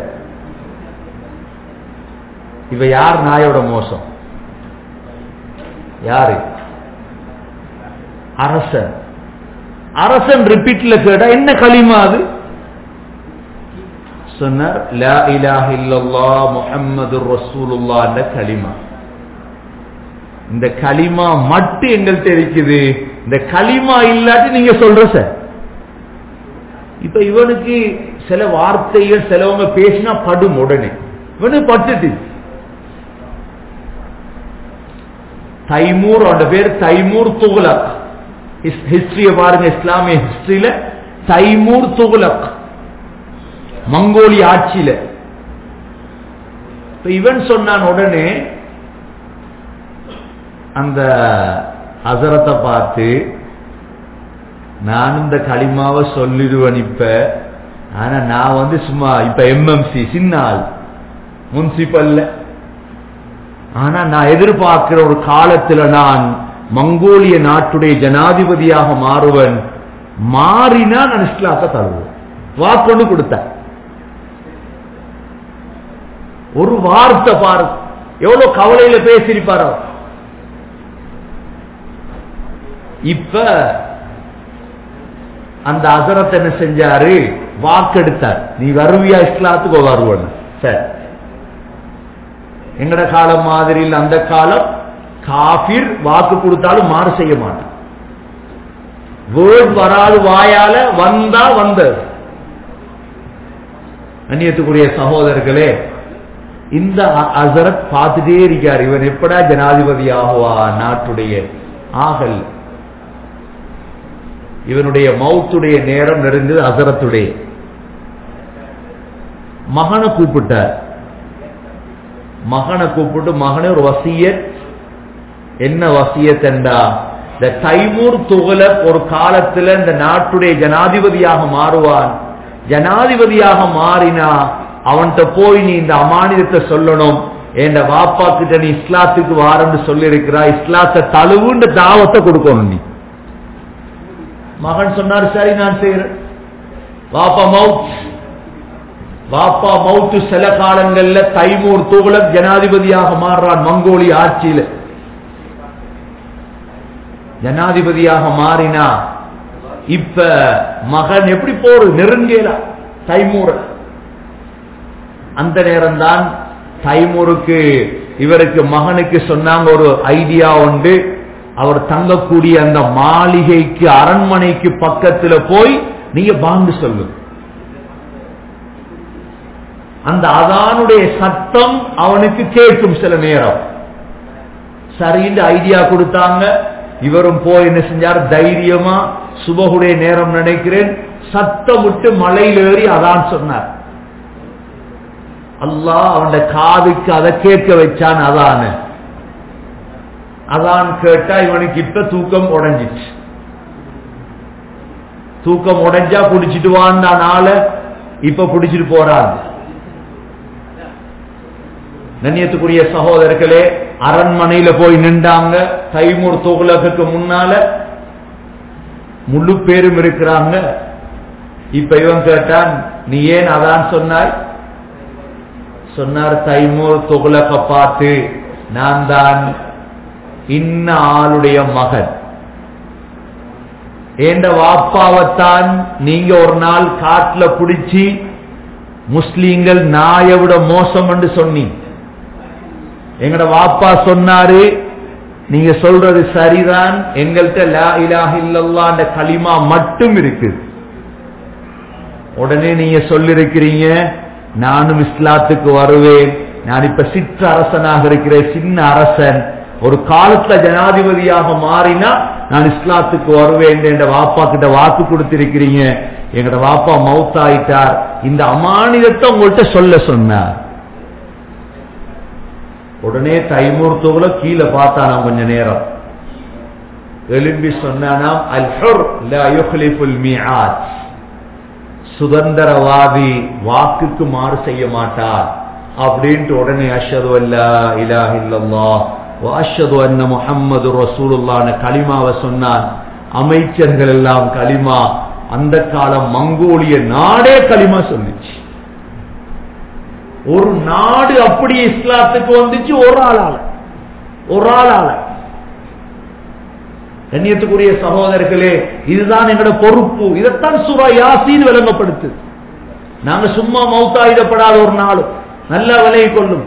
A: இவ யார் நாயோட மோசம் யாரு அரசன் அரசன் ரிப்பீட்ல கேட்டா என்ன களிமா அது சொன்னார் லா இலாஹ இல்லல்லா முஹம்மது ரசூலுல்லாஹ் களிமா இந்த களிமா மட்டும் எங்கள்கிட்ட இருக்குது இந்த களிமா இல்லாட்டி நீங்க சொல்ற சார் இப்ப இவனுக்கு சில வார்த்தைகள் சிலவங்க பேசினா படும் உடனே இவனு பட்டுட்டு தைமூர் அவனோட பேர் தைமூர் துகுலக் ஹிஸ்டரிய பாருங்க இஸ்லாமிய ஹிஸ்டரியில தைமூர் துகுலக் மங்கோலி ஆட்சியில இப்ப இவன் சொன்னான் உடனே அந்த அசரத்தை பார்த்து நான் இந்த களிமாவை சொல்லிடுவேன் இப்ப ஆனா நான் வந்து சும்மா இப்ப எம்எம்சி சின்ன ஆள் முன்சிபல்ல ஆனா நான் எதிர்பார்க்கிற ஒரு காலத்துல நான் மங்கோலிய நாட்டுடைய ஜனாதிபதியாக மாறுவன் மாறினா நான் இஸ்லாத்தை தருவேன் வாக்கொண்டு கொடுத்தேன் ஒரு வார்த்தை பாரு எவ்வளவு கவலையில பேசியிருப்பார் அவர் இப்ப அந்த அசரத்தை என்ன செஞ்சாரு வாக்கெடுத்தார் நீ வருவியா இஸ்லாத்துக்கு வருவன் சரி எங்கட காலம் மாதிரியில் அந்த காலம் காபிர் வாக்கு கொடுத்தாலும் மாறு செய்ய மாட்டான் வேர்ட் வராது வாயால வந்தா வந்தது அந்நியத்துக்குரிய சகோதரர்களே இந்த அசரத் பார்த்துட்டே இருக்கார் இவன் எப்படா ஜனாதிபதி ஆகுவா நாட்டுடைய ஆகல் இவனுடைய மவுத்துடைய நேரம் நெருங்குது அசரத்துடைய மகனை கூப்பிட்டார் மகனை கூப்பிட்டு மகனே ஒரு வசியத் என்ன வசியத் என்றா இந்த தைமூர் துகலக் ஒரு காலத்துல இந்த நாட்டுடைய ஜனாதிபதியாக மாறுவான் ஜனாதிபதியாக மாறினா அவன்கிட்ட போய் நீ இந்த அமானிதத்தை சொல்லணும் என் வாப்பா கிட்ட நீ இஸ்லாத்துக்கு வாரன்னு சொல்லி இருக்கிறா இஸ்லாத்தை தழுவுன்ற தாவத்தை கொடுக்கணும் நீ மகன் சொன்னார் சரி நான் செய்யறேன் வாப்பா மவுத் வாப்பா மவுத்து சில காலங்கள்ல தைமூர் துகுலக் ஜனாதிபதியாக மாறுறான் மங்கோலி ஆட்சியில ஜனாதிபதியாக மாறினா இப்ப மகன் எப்படி போறது நெருங்கேலா தைமூர அந்த நேரம் தான் தைமூருக்கு இவருக்கு மகனுக்கு சொன்னாங்க ஒரு ஐடியா உண்டு அவர் தங்கக்கூடிய அந்த மாளிகைக்கு அரண்மனைக்கு பக்கத்துல போய் நீங்க பாங்கு சொல்லு அந்த அதானுடைய சத்தம் அவனுக்கு கேட்கும் சில நேரம் சரின்னு ஐடியா கொடுத்தாங்க இவரும் போய் என்ன செஞ்சார் தைரியமா சுபகுடைய நேரம் நினைக்கிறேன் சத்தம் விட்டு மலையில் ஏறி அதான் சொன்னார் அல்லாஹ் அவன் காதுக்கு அதை கேட்க வச்சான் அதான அதான் கேட்டா இவனுக்கு இப்ப தூக்கம் உடஞ்சிச்சு தூக்கம் உடைஞ்சா புடிச்சிட்டு வான் ஆள இப்ப புடிச்சிட்டு போறான் கண்ணியத்துக்குரிய சகோதரர்களே அரண்மனையில போய் நின்றாங்க தைமூர் துகுலகுக்கு முன்னால முழு பேரும் இருக்கிறாங்க இப்ப இவன் கேட்டான் நீ ஏன் அதான் சொன்னாய் சொன்னார் தைமூர் துகுலக பார்த்து நான் தான் இன்ன ஆளுடைய மகன் ஏண்ட வாப்பாவத்தான் நீங்க ஒரு நாள் காட்டுல பிடிச்சி முஸ்லீம்கள் நாயை விட மோசம் என்று சொன்னீங்க எங்கட வாப்பா சொன்னாரு நீங்க சொல்றது சரிதான் எங்கள்கிட்ட லா இலாஹ இல்லல்லான்ற களிமா மட்டும் இருக்கு உடனே நீங்க சொல்லிருக்கிறீங்க நானும் இஸ்லாத்துக்கு வருவேன் நான் இப்ப சிற்ற அரசனாக இருக்கிறேன் சின்ன அரசன் ஒரு காலத்துல ஜனாதிபதியாக மாறினா நான் இஸ்லாத்துக்கு வருவேன் என்ற வாப்பா கிட்ட வாக்கு கொடுத்திருக்கிறீங்க எங்கட வாப்பா மவுத்தாயிட்டார் இந்த அமானிதத்தை உங்கள்கிட்ட சொல்ல சொன்னார் உடனே தைமூர் தூள கீழே பார்த்தானா கொஞ்ச நேரம் எழும்பி சொன்னானாம் அல் ஹுர் லா யுக்லிஃபுல் மிஆத் சுதந்திரவாதி வாக்குக்கு மாறு செய்ய மாட்டார் அப்படின்ட்டு உடனே அஷது அல்லா இலாஹ இல்லல்லாஹ் அஷ்ஹது அன்ன முஹம்மது ரசூலுல்லாஹ்னு கலிமாவை சொன்னான் அமைச்சர்கள் எல்லாம் கலிமா அந்த காலம் மங்கோலிய நாடே கலிமா சொல்லிச்சு ஒரு நாடு அப்படியே இஸ்லாத்துக்கு வந்துச்சு ஒரு ஆளால ஒரு ஆளால கண்ணியத்துக்குரிய சகோதரர்களே இதுதான் எங்களோட பொறுப்பு இதைத்தான் சூரா யாசின் விளங்கப்படுத்து நாங்க சும்மா மௌத்தாயிடப்படாத ஒரு நாள் நல்ல விலையை கொள்ளும்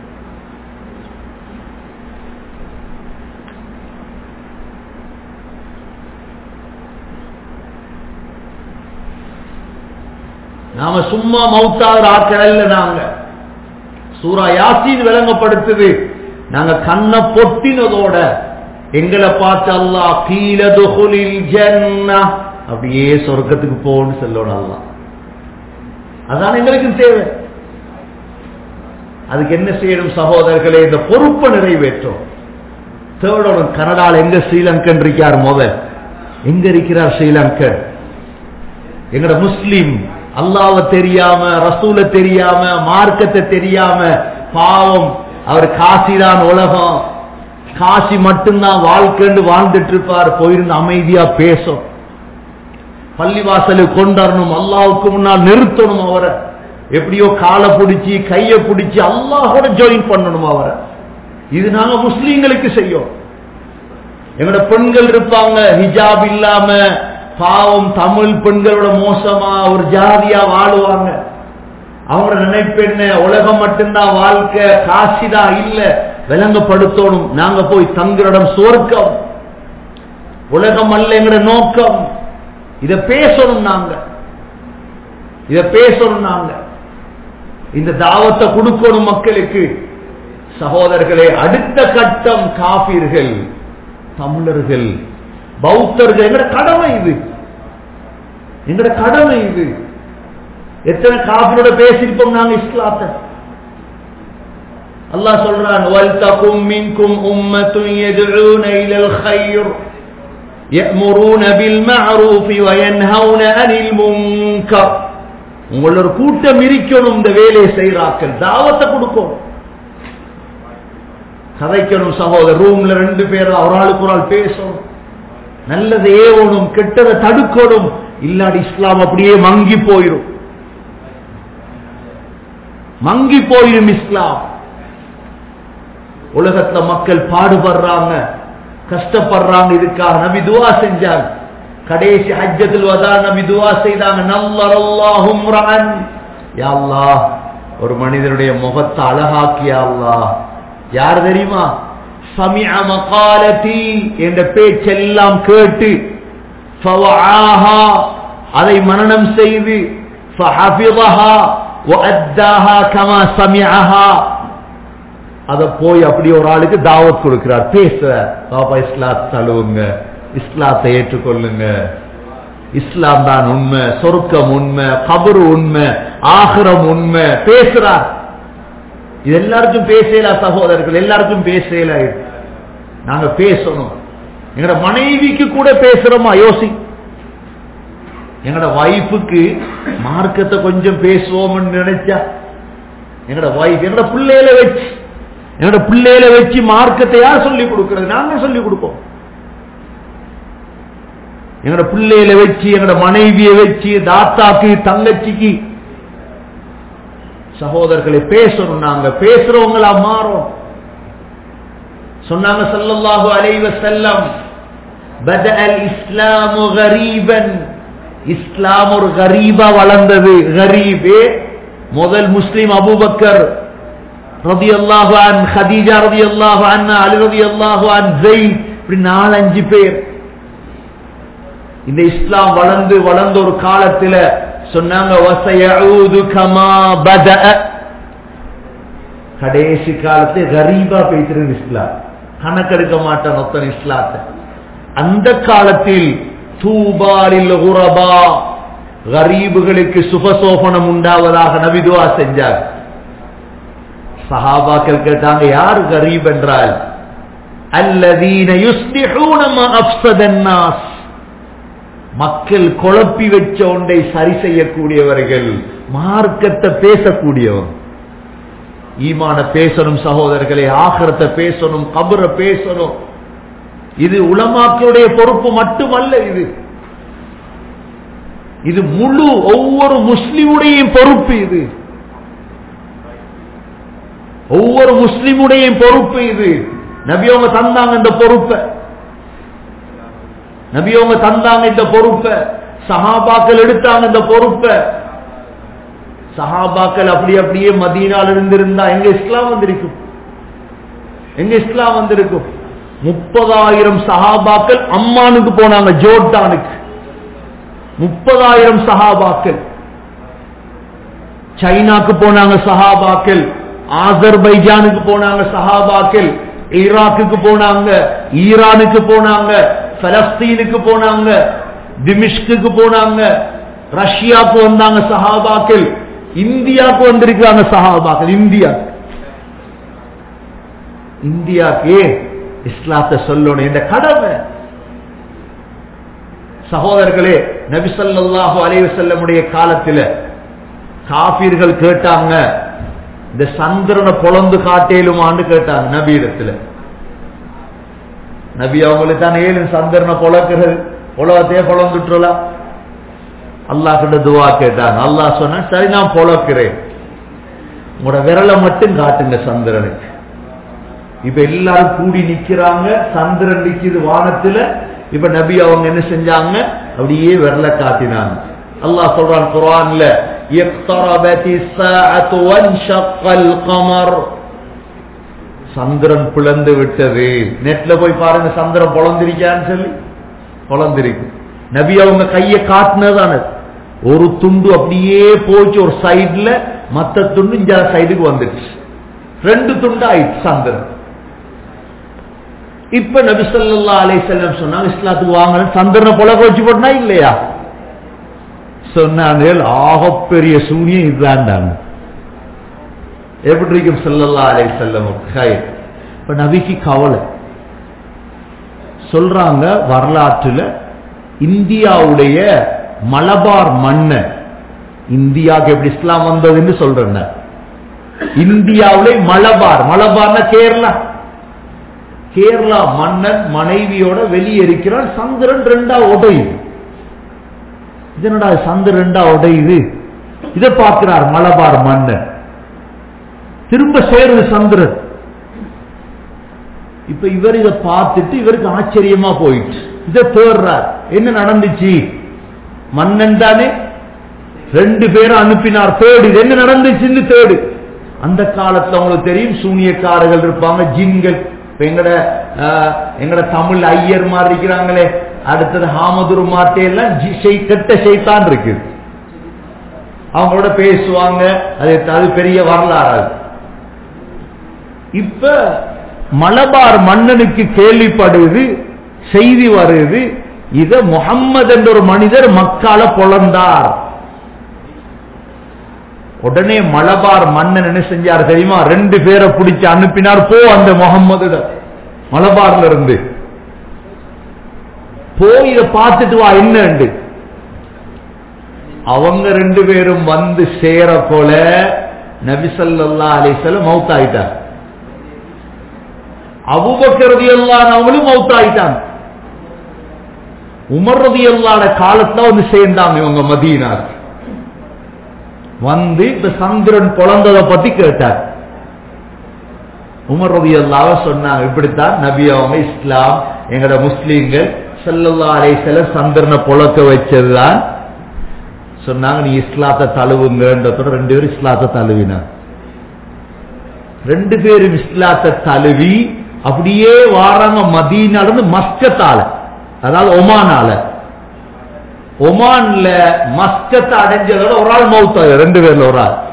A: நாம சும்மா மௌத்தாகிற ஆட்கள் நாங்க சூரா யாசின் விளங்கப்படுத்துது நாங்க கண்ணை பொட்டினதோட எங்களை பார்த்து அல்லா கீழதுகுலில் ஜன்னா அப்படியே சொர்க்கத்துக்கு போன்னு சொல்லணும் அல்லா அதான் எங்களுக்கு தேவை அதுக்கு என்ன செய்யணும் சகோதரர்களே இந்த பொறுப்பை நிறைவேற்றும் தேர்டோட கனடால எங்க ஸ்ரீலங்கன் இருக்கார் முதல் எங்க இருக்கிறார் ஸ்ரீலங்கன் எங்கட முஸ்லீம் அல்லாவ தெரியாம ரசூல தெரியாம மார்க்கத்தை தெரியாம பாவம் அவர் காசிதான் உலகம் காசி மட்டும்தான் வாழ்க்கைன்னு வாழ்ந்துட்டு இருப்பார் போயிருந்து அமைதியா பேசும் பள்ளிவாசலுக்கு கொண்டாடணும் அல்லாவுக்கு முன்னால் நிறுத்தணும் அவரை எப்படியோ காலை பிடிச்சி கையை பிடிச்சி அல்லாஹோட ஜாயின் பண்ணணும் அவரை இது நாங்க முஸ்லீம்களுக்கு செய்யும் எங்களோட பெண்கள் இருப்பாங்க ஹிஜாப் இல்லாம பாவம் தமிழ் பெண்களோட மோசமா ஒரு ஜாதியா வாழுவாங்க அவங்களோட நினைப்பு என்ன உலகம் மட்டும்தான் வாழ்க்கை காசிதான் இல்ல விளங்கப்படுத்தணும் நாங்க போய் தங்களிடம் சுவர்க்கம் உலகம் அல்ல எங்கட நோக்கம் இத பேசணும் நாங்க இத பேசணும் நாங்க இந்த தாவத்தை கொடுக்கணும் மக்களுக்கு சகோதரர்களே அடுத்த கட்டம் காபீர்கள் தமிழர்கள் பௌத்தர்கள் எங்கட கடமை இது எங்கட கடமை இது எத்தனை காபிரோட பேசியிருப்போம் நாங்க இஸ்லாத்தை அல்லாஹ் சொல்றான் வல்தகும் மின்கும் உம்மத்துன் யதுஊன இலல் கைர் يأمرون بالمعروف وينهون عن المنكر உங்கள ஒரு கூட்டம் இருக்கணும் இந்த வேலையை செய்யறாக்கள் தாவத்தை கொடுக்கணும் கதைக்கணும் சகோதரர் ரூம்ல ரெண்டு பேரும் ஒரு ஆளுக்கு ஒரு ஆள் பேசணும் நல்லதை ஏவணும் கெட்டதை தடுக்கணும் இல்லாடி இஸ்லாம் அப்படியே மங்கி போயிடும் மங்கி போயிடும் இஸ்லாம் உலகத்துல மக்கள் பாடுபடுறாங்க கஷ்டப்படுறாங்க இதுக்காக நபி துவா செஞ்சாங்க கடைசி ஹஜ்ஜத்தில் வதா நபி துவா செய்தாங்க நல்லல்லாஹும் யா அல்லாஹ் ஒரு மனிதனுடைய முகத்தை அழகாக்கியா அல்லாஹ் யார் தெரியுமா சமிஅ மகாலதி என்ற பேச்செல்லாம் கேட்டு ஃபவஆஹா அதை மனனம் செய்து ஃபஹஃபிظஹா வஅத்தாஹா கமா சமிஅஹா அத போய் அப்படி ஒரு ஆளுக்கு தாவத் கொடுக்கிறார் பேசுறார் பாப்பா இஸ்லாத் தழுவுங்க இஸ்லாத்தை ஏற்றுக்கொள்ளுங்க இஸ்லாம் தான் உண்மை சொருக்கம் உண்மை கபரு உண்மை ஆகிரம் உண்மை பேசுறார் இது எல்லாருக்கும் பேசல சகோதரர்கள் எல்லாருக்கும் பேசல நாங்க பேசணும் எங்கட மனைவிக்கு கூட பேசுறோமா யோசி எங்கட வைஃபுக்கு மார்க்கத்தை கொஞ்சம் பேசுவோம்னு நினைச்சா எங்கட வைஃப் எங்கட பிள்ளையில வச்சு என்னோட பிள்ளையில வச்சு மார்க்கத்தை யார் சொல்லி கொடுக்கிறது நாங்க சொல்லி கொடுப்போம் எங்களோட பிள்ளையில வச்சு எங்களோட மனைவியை வச்சு தாத்தாக்கு தங்கச்சிக்கு சகோதரர்களை பேசணும் நாங்க பேசுறவங்களா மாறும் சொன்னாங்க சல்லல்லாஹு அலைவ செல்லம் بدأ الإسلام غريبا இஸ்லாம் ஒரு கரீபா வளர்ந்தது கரீபே முதல் முஸ்லிம் அபூபக்கர் ரதி அல்லாஹு அன் ஹதீஜா ரதி அல்லாஹு அன் அலி ரதி அல்லாஹு அன் ஜெயித் இப்படி நாலஞ்சு பேர் இந்த இஸ்லாம் வளர்ந்து வளர்ந்த ஒரு காலத்துல சொன்னாங்க வசயஊது கமா பதஅ கடைசி காலத்துல கரீபா பேசுறது இஸ்லாம் கணக்கெடுக்க மாட்டான் ஒத்தன் இஸ்லாத்தை அந்த காலத்தில் தூபாலில் உரபா கரீபுகளுக்கு சுபசோபனம் உண்டாவதாக நபிதுவா செஞ்சார் சஹாபாக்கள் கேட்டாங்க யார் கரீப் என்றால் அல்லதீன யுஸ்லிஹூன மா அஃப்ஸதன் நாஸ் மக்கள் குழப்பி வச்ச ஒன்றை சரி செய்யக்கூடியவர்கள் மார்க்கத்தை பேசக்கூடியவன் ஈமான பேசணும் சகோதரர்களே ஆகிரத்தை பேசணும் கபர பேசணும் இது உலமாக்களுடைய பொறுப்பு மட்டுமல்ல இது இது முழு ஒவ்வொரு முஸ்லிமுடைய பொறுப்பு இது ஒவ்வொரு முஸ்லிமுடைய பொறுப்பு இது நபியவங்க தந்தாங்க இந்த பொறுப்பை நபியவங்க தந்தாங்க இந்த பொறுப்பை சஹாபாக்கள் எடுத்தாங்க இந்த பொறுப்பை சஹாபாக்கள் அப்படி அப்படியே மதீனால இருந்திருந்தா எங்க இஸ்லாம் வந்திருக்கும் எங்க இஸ்லாம் வந்திருக்கும் முப்பதாயிரம் சஹாபாக்கள் அம்மானுக்கு போனாங்க ஜோர்டானுக்கு முப்பதாயிரம் சஹாபாக்கள் சைனாக்கு போனாங்க சஹாபாக்கள் ஆசர்பைஜானுக்கு போனாங்க சஹாபாக்கள் ஈராக்குக்கு போனாங்க ஈரானுக்கு போனாங்க பலஸ்தீனுக்கு போனாங்க திமிஷ்குக்கு போனாங்க ரஷ்யாவுக்கு வந்தாங்க சஹாபாக்கள் இந்தியாவுக்கு வந்திருக்காங்க சஹாபாக்கள் இந்தியா இந்தியாக்கு இஸ்லாத்தை சொல்லணும் இந்த கடமை சகோதரர்களே நபிசல்லாஹு அலைவசல்லமுடைய காலத்தில் காபீர்கள் கேட்டாங்க இந்த சந்திரனை பொழந்து காட்டேலுமான்னு கேட்டாங்க நபி இடத்துல நபி அவங்களுக்கு தான் ஏழு சந்திரனை பொழக்கிறது உலகத்தையே பொழந்துட்டுலாம் அல்லாஹ் கிட்ட துவா கேட்டாங்க அல்லாஹ் சொன்ன சரி நான் பொழக்கிறேன் உங்களோட விரலை மட்டும் காட்டுங்க சந்திரனுக்கு இப்ப எல்லாரும் கூடி நிக்கிறாங்க சந்திரன் நிக்குது வானத்துல இப்ப நபி அவங்க என்ன செஞ்சாங்க அப்படியே விரல காட்டினாங்க அல்லாஹ் சொல்றான் குரான்ல சந்திரன் பிளந்து விட்டது நெட்ல போய் பாருங்க சந்திரன் பொழந்திருக்கான்னு சொல்லி பொழந்திருக்கு நபி அவங்க கையை காட்டினதான ஒரு துண்டு அப்படியே போச்சு ஒரு சைடுல மத்த துண்டு இந்த சைடுக்கு வந்துடுச்சு ரெண்டு துண்டு ஆயிடுச்சு சந்திரன் இப்ப நபிசல்லா அலை செல்லம் சொன்னாங்க இஸ்லாத்துக்கு வாங்க சந்திரனை புலக வச்சு போட்டா இல்லையா சொன்னாங்க ஆகப்பெரிய சூனியம் இதுதான்டாங்க எப்படி இருக்கும் செல்லல்லா அலை செல்லம் இப்ப நபிக்கு கவலை சொல்றாங்க வரலாற்றுல இந்தியாவுடைய மலபார் மண்ண இந்தியாவுக்கு எப்படி இஸ்லாம் வந்ததுன்னு சொல்றேன் இந்தியாவுடைய மலபார் மலபார்னா கேரளா கேரளா மன்னன் மனைவியோட வெளியே இருக்கிறான் சந்திரன் ரெண்டா உடையுது இதனடா சந்திரன் ரெண்டா உடையுது இதை பார்க்கிறார் மலபார் மன்னன் திரும்ப சேருது சந்திரன் இப்ப இவர் இதை பார்த்துட்டு இவருக்கு ஆச்சரியமா போயிடுச்சு இதை தேடுறார் என்ன நடந்துச்சு மன்னன் தானே ரெண்டு பேரும் அனுப்பினார் தேடு இது என்ன நடந்துச்சுன்னு தேடு அந்த காலத்துல உங்களுக்கு தெரியும் சூனியக்காரர்கள் இருப்பாங்க ஜின்கள் எங்கட எங்கட தமிழ் ஐயர் மாதிரி இருக்கிறாங்களே அடுத்தது ஹாமதுரு மாட்டையெல்லாம் கெட்ட செய்தான் இருக்குது அவங்களோட பேசுவாங்க அது அது பெரிய வரலாறு இப்ப மலபார் மன்னனுக்கு கேள்விப்படுது செய்தி வருது இத முகம்மது என்ற ஒரு மனிதர் மக்கால பொழந்தார் உடனே மலபார் மன்னன் என்ன செஞ்சார் தெரியுமா ரெண்டு பேரை பிடிச்சு அனுப்பினார் போ அந்த முகம்மது மலபார்ல இருந்து போய் இதை பார்த்துட்டு வா என்ன அவங்க ரெண்டு பேரும் வந்து சேர போல நபிசல்லா அலிசல்ல மவுத்தாயிட்டார் அபுபக்கரதி அவங்களும் மவுத்தாயிட்டாங்க உமர் ரதி அல்லாட காலத்துல வந்து சேர்ந்தாங்க இவங்க மதீனார் வந்து இந்த சந்திரன் குழந்ததை பத்தி கேட்டார் உமர் ரதி அல்லாவ சொன்னாங்க இப்படித்தான் நபி அவங்க இஸ்லாம் எங்கட முஸ்லீம்கள் செல்லல்லா அலைசல சந்திரனை புழக்க வச்சதுதான் சொன்னாங்க நீ இஸ்லாத்தை தழுவுங்கன்றதோட ரெண்டு பேரும் இஸ்லாத்தை தழுவினார் ரெண்டு பேரும் இஸ்லாத்தை தழுவி அப்படியே வாராங்க மதீனால இருந்து மஸ்கத்தால அதாவது ஒமானால ஒமான்ல மஸ்கத்தை அடைஞ்சதோட ஒரு ஆள் மௌத்த ரெண்டு பேர்ல ஒரு ஆள்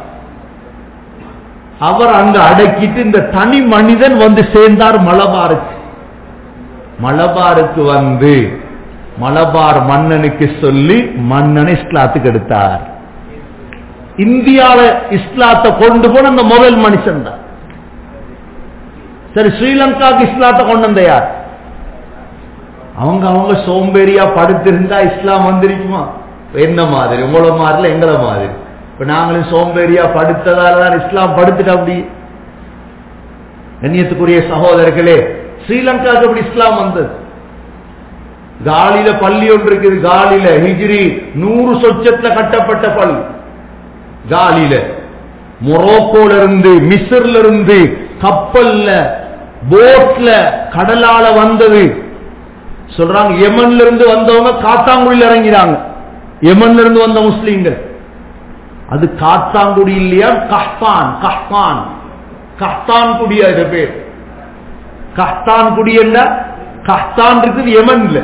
A: அவர் அங்க அடக்கிட்டு இந்த தனி மனிதன் வந்து சேர்ந்தார் மலபாருக்கு மலபாருக்கு வந்து மலபார் மன்னனுக்கு சொல்லி மன்னனை இஸ்லாத்துக்கு எடுத்தார் இந்தியால இஸ்லாத்தை கொண்டு போன அந்த முதல் மனுஷன் தான் சரி ஸ்ரீலங்காக்கு இஸ்லாத்தை கொண்டு வந்த யார் அவங்க அவங்க சோம்பேறியா படுத்திருந்தா இஸ்லாம் வந்திருக்குமா என்ன மாதிரி உங்கள மாதிரில எங்களை மாதிரி இப்ப நாங்களும் சோம்பேறியா படுத்ததால தான் இஸ்லாம் படுத்துட்டு அப்படி கண்ணியத்துக்குரிய சகோதரர்களே ஸ்ரீலங்காவுக்கு எப்படி இஸ்லாம் வந்தது காலில பள்ளி ஒன்று இருக்குது காலில ஹிஜ்ரி நூறு சொச்சத்துல கட்டப்பட்ட பள்ளி காலில மொரோக்கோல இருந்து மிஸ்ர்ல இருந்து கப்பல்ல போட்ல கடலால வந்தது சொல்றாங்க யமன்ல இருந்து வந்தவங்க காத்தாங்குடியில் இறங்கிறாங்க யமன்ல இருந்து வந்த முஸ்லீம்கள் அது காத்தாங்குடி இல்லையா கஹ்தான் கஹ்தான் கஹ்தான் குடி அது பேர் கஹ்தான் குடி என்ன கஹ்தான் இருக்குது யமன்ல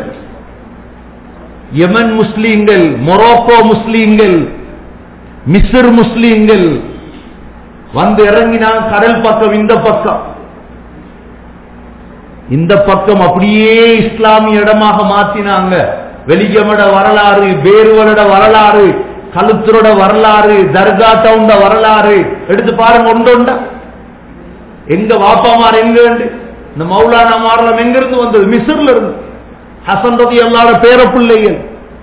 A: யமன் முஸ்லீம்கள் மொரோக்கோ முஸ்லீம்கள் மிஸ்ர் முஸ்லீம்கள் வந்து இறங்கினாங்க கடல் பக்கம் இந்த பக்கம் இந்த பக்கம் அப்படியே இஸ்லாமிய இடமாக மாத்தினாங்க வெளியமட வரலாறு பேருவலோட வரலாறு கழுத்தரோட வரலாறு தர்கா டவுண்ட வரலாறு எடுத்து பாருங்க ஒன்றொண்டா எங்க வாப்பாமார் எங்க இருந்து இந்த மௌலானா மாரலம் எங்க இருந்து வந்தது மிஸ்ர்ல இருந்து ஹசன் ரதி அல்லாத பேர பிள்ளைகள்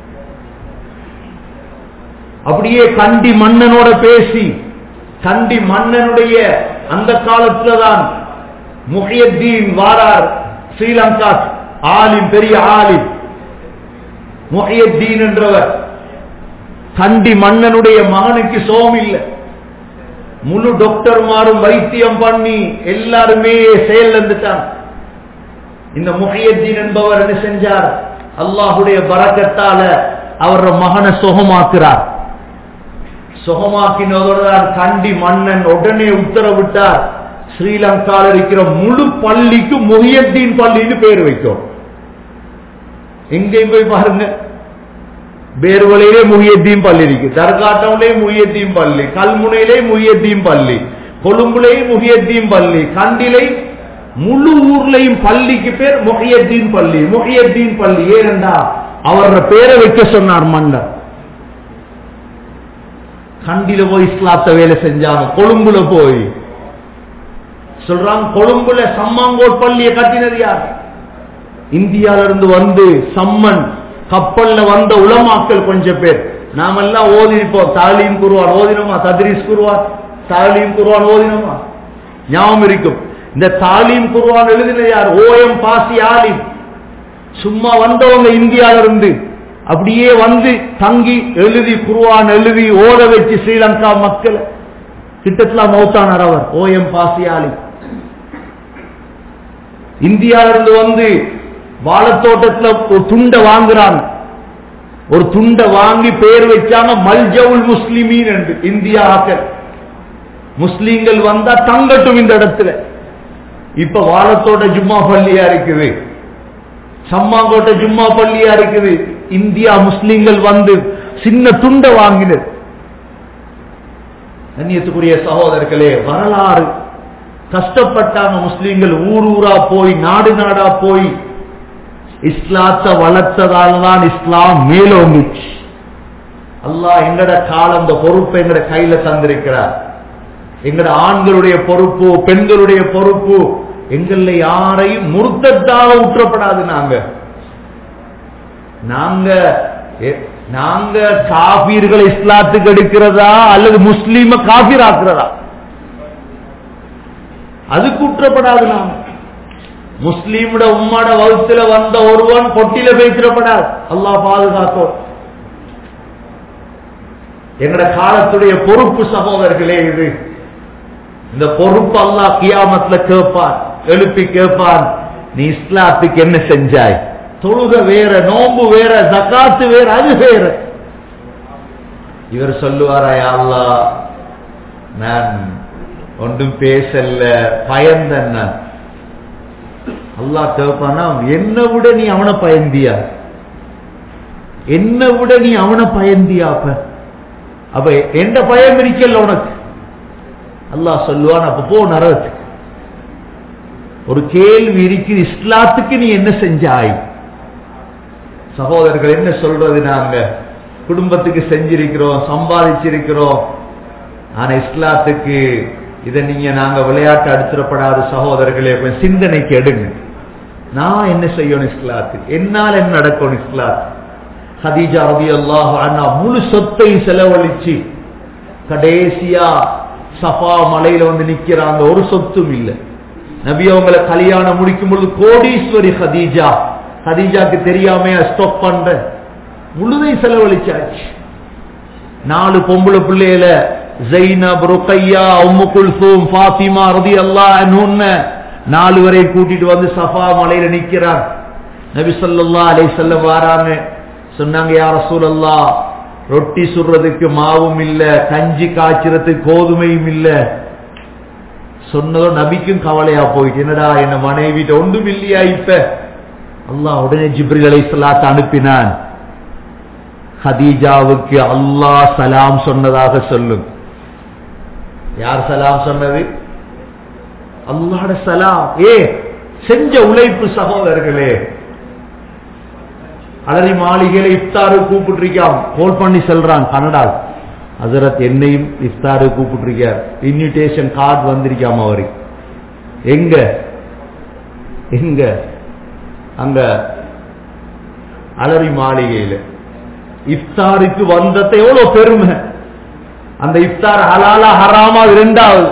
A: அப்படியே கண்டி மன்னனோட பேசி கண்டி மன்னனுடைய அந்த காலத்துல தான் முஹியத்தீன் வாரார் ஸ்ரீலங்கா ஆலிம் பெரிய ஆலிம் முஹியத்தீன் என்றவர் கண்டி மன்னனுடைய மகனுக்கு சோம் இல்லை முழு டாக்டர்மாரும் வைத்தியம் பண்ணி எல்லாருமே செயல் வந்துட்டாங்க இந்த முஹியத்தீன் என்பவர் என்ன செஞ்சார் அல்லாஹுடைய பறக்கத்தால அவர மகனை சுகமாக்குறார் சுகமாக்கினதுடன் கண்டி மன்னன் உடனே உத்தரவிட்டார் ஸ்ரீலங்காவில் இருக்கிற முழு பள்ளிக்கு முஹியத்தீன் பள்ளின்னு பேர் வைக்கும் எங்கேயும் போய் பாருங்க பேர்வலையிலே முஹியத்தீன் பள்ளி இருக்கு தர்காட்டவுலே முஹியத்தீன் பள்ளி கல்முனையிலே முஹியத்தீன் பள்ளி கொழும்புலே முஹியத்தீன் பள்ளி கண்டிலை முழு ஊர்லயும் பள்ளிக்கு பேர் முஹியத்தீன் பள்ளி முஹியத்தீன் பள்ளி ஏனென்றா அவர பேரை வைக்க சொன்னார் மன்னர் கண்டில போய் இஸ்லாத்த வேலை செஞ்சாங்க கொழும்புல போய் சொல்றாங்க கொழும்புல சம்மாங்கோட் பள்ளியை கட்டினது யார் இந்தியால இருந்து வந்து சம்மன் கப்பல்ல வந்த உளமாக்கல் கொஞ்சம் பேர் நாமெல்லாம் ஓதிப்போம் தாலீம் குருவான் ஓதினோமா தத்ரீஸ் குருவான் தாலீம் குருவான் ஓதினோமா ஞாபகம் இருக்கும் இந்த தாலீம் குருவான் எழுதின யார் ஓஎம் பாசி ஆலிம் சும்மா வந்தவங்க இந்தியால இருந்து அப்படியே வந்து தங்கி எழுதி குருவான் எழுதி ஓத வச்சு ஸ்ரீலங்கா மக்களை கிட்டத்துல மௌத்தானார் அவர் ஓஎம் பாசி ஆலிம் இந்தியால இருந்து வந்து வாழத்தோட்டத்துல ஒரு துண்டை வாங்குறாங்க ஒரு துண்டை வாங்கி பேர் வச்சாங்க மல்ஜவுல் முஸ்லிமீன் என்று இந்தியா ஆக்கள் முஸ்லீம்கள் வந்தா தங்கட்டும் இந்த இடத்துல இப்ப வாழத்தோட்ட ஜும்மா பள்ளியா இருக்குது சம்மாங்கோட்டை ஜும்மா பள்ளியா இருக்குது இந்தியா முஸ்லீம்கள் வந்து சின்ன துண்டை வாங்கினது கண்ணியத்துக்குரிய சகோதரர்களே வரலாறு கஷ்டப்பட்டாங்க முஸ்லீம்கள் ஊர் ஊரா போய் நாடு நாடா போய் இஸ்லாத்தை வளர்த்ததால தான் இஸ்லாம் மேலோங்கிச்சு அல்லாஹ் எங்கட காலம் அந்த பொறுப்பை எங்கட கையில தந்திருக்கிறார் எங்கட ஆண்களுடைய பொறுப்பு பெண்களுடைய பொறுப்பு எங்கள யாரையும் முருத்தத்தாக உற்றப்படாது நாங்க நாங்க எ- நாங்க காபீர்களை இஸ்லாத்துக்கு எடுக்கிறதா அல்லது முஸ்லீம காபீர் ஆக்குறதா அதுக்கு உற்றப்படாது நாங்க முஸ்லீமோட உம்மாட வகுத்துல வந்த ஒருவன் பொட்டில பேசிடப்படாது அல்லாஹ் பாதுகாத்தோம் எங்கட காலத்துடைய பொறுப்பு சகோதரர்களே இது இந்த பொறுப்பு அல்லாஹ் கியாமத்துல கேட்பான் எழுப்பி கேட்பான் நீ இஸ்லாத்துக்கு என்ன செஞ்சாய் தொழுக வேற நோம்பு வேற ஜகாத்து வேற அது வேற இவர் சொல்லுவாராய் அல்லாஹ் நான் ஒன்றும் பேசல பயந்தன் நான் அல்லாஹ் கேட்பானா என்ன விட நீ அவனை பயந்தியா என்ன விட நீ அவனை பயந்தியா அப்ப அப்ப எந்த பயம் இருக்கல உனக்கு அல்லாஹ் சொல்லுவான் அப்ப போ நரகத்துக்கு ஒரு கேள்வி இருக்குது இஸ்லாத்துக்கு நீ என்ன செஞ்சாய் சகோதரர்கள் என்ன சொல்றது நாங்க குடும்பத்துக்கு செஞ்சிருக்கிறோம் சம்பாதிச்சிருக்கிறோம் ஆனா இஸ்லாத்துக்கு இதை நீங்க நாங்க விளையாட்டு அடிச்சிடப்படாத சகோதரர்களே கொஞ்சம் சிந்தனைக்கு எடுங்க நான் என்ன செய்யணும் இஸ்லாத்துக்கு என்னால் என்ன நடக்கணும் இஸ்லாத்து ஹதீஜா ரபி அல்லாஹ் அண்ணா முழு சொத்தை செலவழிச்சு கடைசியா சஃபா மலையில வந்து நிக்கிறாங்க ஒரு சொத்தும் இல்லை நபி அவங்களை கல்யாணம் முடிக்கும் பொழுது கோடீஸ்வரி ஹதீஜா ஹதீஜாக்கு தெரியாம ஸ்டாப் பண்ற முழுதை செலவழிச்சாச்சு நாலு பொம்பளை பிள்ளையில ஜெய்னப் ருக்கையா உம்மு குல்சூம் ஃபாத்திமா ரதி அல்லா நாலு வரை கூட்டிட்டு வந்து சஃபா மலையில நிக்கிறார் நபி ஸல்லல்லாஹு அலைஹி வஸல்லம் வாராங்க சொன்னாங்க யா ரசூலல்லாஹ் ரொட்டி சுடுறதுக்கு மாவும் இல்ல கஞ்சி காய்ச்சறதுக்கு கோதுமையும் இல்ல சொன்னதும் நபிக்கும் கவலையா போயிட்டு என்னடா என்ன மனைவிட்ட ஒன்றும் இல்லையா இப்ப அல்லாஹ் உடனே ஜிப்ரில் அலைஹிஸ்ஸலாத்தை அனுப்பினான் ஹதீஜாவுக்கு அல்லாஹ் சலாம் சொன்னதாக சொல்லும் யார் சலாம் சொன்னது அல்லாட சலாம் ஏ செஞ்ச உழைப்பு சகோதரர்களே அலரி மாளிகையில இஃப்தாரு கூப்பிட்டுருக்கான் கோல் பண்ணி செல்றான் கனடா ஹசரத் என்னையும் இஃப்தாரு கூப்பிட்டுருக்கார் இன்விடேஷன் கார்டு வந்திருக்காம அவரு எங்க எங்க அங்க அலரி மாளிகையில இஃப்தாருக்கு வந்ததை எவ்வளவு பெருமை அந்த இஃப்தார் ஹலாலா ஹராமா இரண்டாவது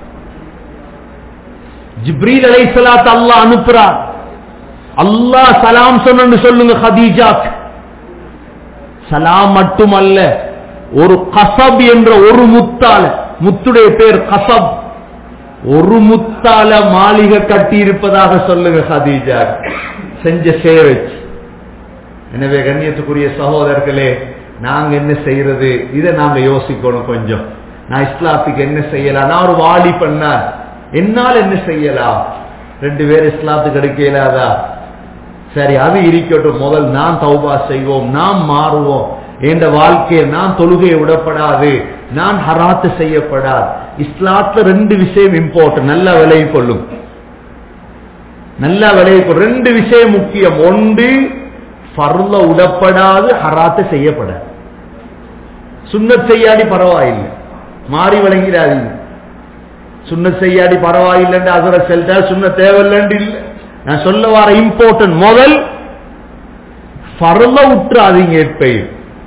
A: ஜிப்ரீல் அலைஹிஸ்ஸலாத் அல்லாஹ் அனுப்புறார் அல்லாஹ் சலாம் சொன்னு சொல்லுங்க ஹதீஜாக்கு சலாம் மட்டுமல்ல ஒரு கசப் என்ற ஒரு முத்தால முத்துடைய பேர் கசப் ஒரு முத்தால மாளிகை கட்டி இருப்பதாக சொல்லுங்க ஹதீஜா செஞ்ச சேவைச்சு எனவே கண்ணியத்துக்குரிய சகோதரர்களே நாங்க என்ன செய்யறது இதை நாங்க யோசிக்கணும் கொஞ்சம் நான் இஸ்லாத்துக்கு என்ன செய்யலாம் நான் ஒரு வாலி பண்ணார் என்னால் என்ன செய்யலாம் ரெண்டு பேர் இஸ்லாத்துக்கு எடுக்க இயலாதா சரி அது இருக்கட்டும் முதல் நான் தௌபா செய்வோம் நாம் மாறுவோம் என்ற வாழ்க்கையை நான் தொழுகையை விடப்படாது நான் ஹராத்து செய்யப்படாது இஸ்லாத்துல ரெண்டு விஷயம் இம்பார்ட்டன் நல்லா விளைய கொள்ளும் நல்லா விளைய கொள்ளும் ரெண்டு விஷயம் முக்கியம் ஒன்று பருள உடப்படாது ஹராத்து செய்யப்படாது சுண்ணத் செய்யாடி பரவாயில்லை மாறி விளங்கிறாதீங்க சுண்ணத் செய்யாடி பரவாயில்லைன்னு அதுல செல்டா சுண்ண தேவையில்லைன்னு இல்லை நான் சொல்ல வர இம்பார்ட்டன்ட் முதல் பருள உற்றாதீங்க எப்பயும்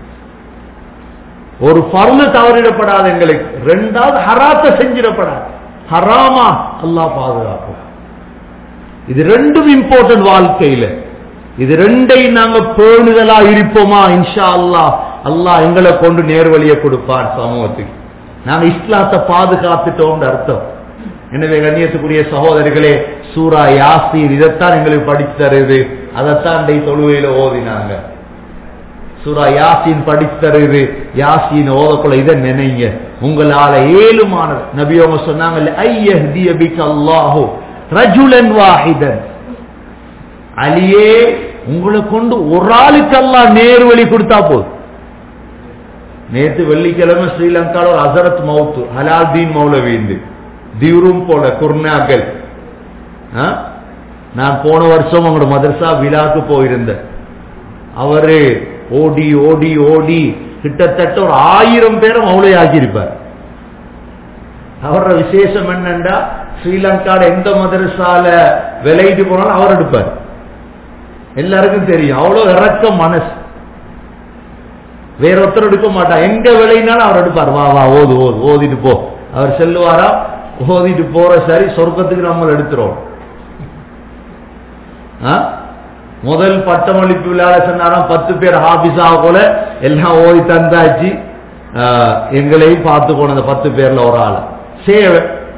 A: ஒரு பருளு தவறிடப்படாது எங்களுக்கு ரெண்டாவது ஹராத்த செஞ்சிடப்படாது ஹராமா அல்லாஹ் பாதுகாக்கும் இது ரெண்டும் இம்பார்ட்டன்ட் வாழ்க்கையில இது ரெண்டையும் நாங்க பேணுதலா இருப்போமா இன்ஷா அல்லாஹ் அல்லாஹ் எங்களை கொண்டு நேர்வழியை கொடுப்பான் சமூகத்துக்கு நாங்க இஸ்லாத்தை பாதுகாத்துட்டோம்னு அர்த்தம் எனவே கண்ணியத்துக்குரிய சகோதரிகளே சூரா யாசீன் இதைத்தான் எங்களுக்கு படித்து தருது அதைத்தான் இன்றைய தொழுவையில ஓதினாங்க சூரா யாசீன் படித்து தருது யாசீன் ஓதக்குள்ள இதை நினைங்க உங்களால ஏழுமானது நபி அவங்க சொன்னாங்கல்ல ஐயஹ்திய பிக அல்லாஹு ரஜுலன் வாஹிதன் அலியே உங்களை கொண்டு ஒரு ஆளுக்கு அல்லாஹ் நேர்வழி கொடுத்தா போதும் நேத்து வெள்ளிக்கிழமை ஸ்ரீலங்கால ஒரு அசரத் மவுத்து ஹலால்தீன் மௌலவீந்து தியூரும் போல குர்னாக்கள் ஆ? நான் போன வருஷம் உங்களோட மதரசா விழாக்கு போயிருந்தேன் அவரு ஓடி ஓடி ஓடி கிட்டத்தட்ட ஒரு ஆயிரம் பேரை மௌலை ஆக்கியிருப்பார் அவரோட விசேஷம் என்னண்டா ஸ்ரீலங்கால எந்த மதரசால விளையிட்டு போனாலும் அவர் எடுப்பார் எல்லாருக்கும் தெரியும் அவ்வளவு இறக்க மனசு வேற ஒருத்தர் எடுக்க மாட்டார் எங்க விளையினாலும் அவர் எடுப்பார் வா வா ஓது ஓது ஓதிட்டு போ அவர் செல்லுவாரா ஓதிட்டு போற சரி சொர்க்கத்துக்கு நம்ம எடுத்துறோம் ஆ? முதல் பட்டமளிப்பு விழால சொன்னாராம் பத்து பேர் ஹாபிஸா போல எல்லாம் ஓதி தந்தாச்சு ஆ, எங்களையும் பார்த்து போன அந்த பத்து பேர்ல ஒரு ஆள் சேவை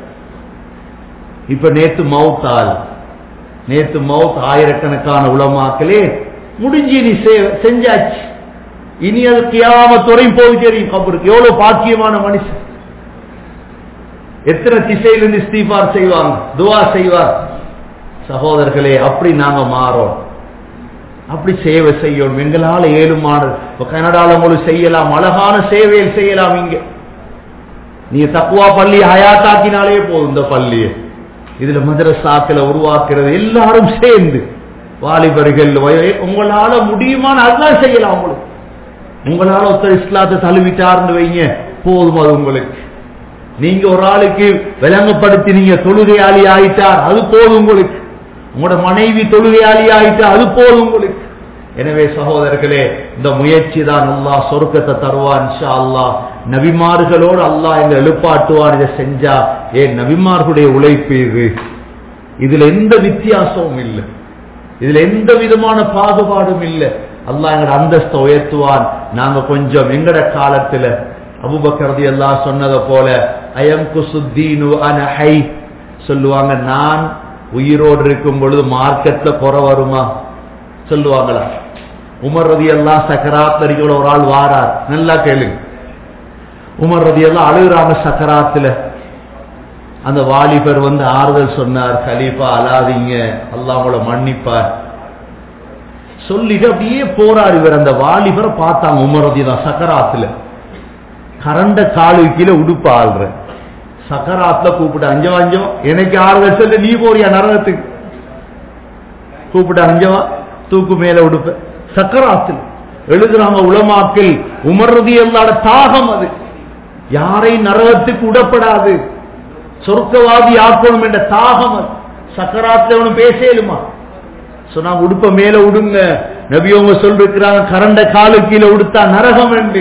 A: இப்ப நேத்து மவுத் ஆள் நேத்து மவுத் ஆயிரக்கணக்கான உலமாக்களே முடிஞ்சு நீ சேவை செஞ்சாச்சு இனி அது கியாமத்துறையும் போய் தெரியும் கபருக்கு எவ்வளவு பாக்கியமான மனுஷன் எத்தனை திசையிலிருந்து இஸ்தீஃபார் செய்வாங்க துவா செய்வார் சகோதரர்களே அப்படி நாங்க மாறோம் அப்படி சேவை செய்யணும் எங்களால ஏழுமானது இப்ப கனடால உங்களுக்கு செய்யலாம் அழகான சேவையில் செய்யலாம் இங்க நீங்க தக்குவா பள்ளி ஹயாத்தாக்கினாலே போதும் இந்த பள்ளியை இதுல மதரசாக்களை உருவாக்குறது எல்லாரும் சேர்ந்து வாலிபர்கள் வய- உங்களால முடியுமான அதுதான் செய்யலாம் உங்களுக்கு உங்களால ஒருத்தர் இஸ்லாத்தை தழுவிட்டார்னு வைங்க போதும் அது உங்களுக்கு நீங்க ஒரு ஆளுக்கு விளங்கப்படுத்தி நீங்க தொழுகையாளி ஆயிட்டார் அது போதும் உங்களுக்கு உங்களோட மனைவி தொழுகையாளி ஆயிட்டா அது போதும் உங்களுக்கு எனவே சகோதரர்களே இந்த முயற்சி தான் அல்லாஹ் சொர்க்கத்தை தருவான் இன்ஷா அல்லாஹ் நபிமார்களோடு அல்லாஹ் இந்த எழுப்பாட்டுவான் இதை செஞ்சா ஏன் நபிமார்களுடைய உழைப்பு இது இதுல எந்த வித்தியாசமும் இல்லை இதுல எந்த விதமான பாகுபாடும் இல்லை அல்லாஹ் எங்கட அந்தஸ்தை உயர்த்துவான் நாங்க கொஞ்சம் எங்கட காலத்துல அபுபக்கரதி எல்லாம் சொன்னதை போல அயம் குசுத்தீனு அனஹை சொல்லுவாங்க நான் உயிரோடு இருக்கும் பொழுது மார்க்கெட்ல குறை வருமா சொல்லுவாங்களா உமர் ரதி எல்லாம் சக்கராத் இருக்கிற ஒரு ஆள் வாரார் நல்லா கேளுங்க உமர் ரதி எல்லாம் அழுகுறாங்க சக்கராத்துல அந்த வாலிபர் வந்து ஆறுதல் சொன்னார் கலீஃபா அழாதீங்க அல்லாஹ் உங்களை மன்னிப்பார் சொல்லிட்டு அப்படியே போறார் இவர் அந்த வாலிபரை பார்த்தாங்க உமர் ரதி தான் சக்கராத்துல கரண்ட காலு கீழே உடுப்பு ஆள்ற சக்கராத்துல கூப்பிட்டு அஞ்சவா அஞ்சவா எனக்கு ஆறுதல் சொல்லு நீ போறியா நரகத்துக்கு கூப்பிட்டு அஞ்சவா தூக்கு மேல உடுப்ப சக்கராத்தில் எழுதுறாங்க உளமாக்கில் உமர்றது எல்லாட தாகம் அது யாரை நரகத்துக்கு உடப்படாது சொர்க்கவாதி ஆக்கணும் என்ற தாகம் அது சக்கராத்துல ஒண்ணு பேசலுமா சொன்னா உடுப்ப மேல உடுங்க நபியவங்க சொல்லிருக்கிறாங்க கரண்ட காலு கீழே உடுத்தா நரகம் என்று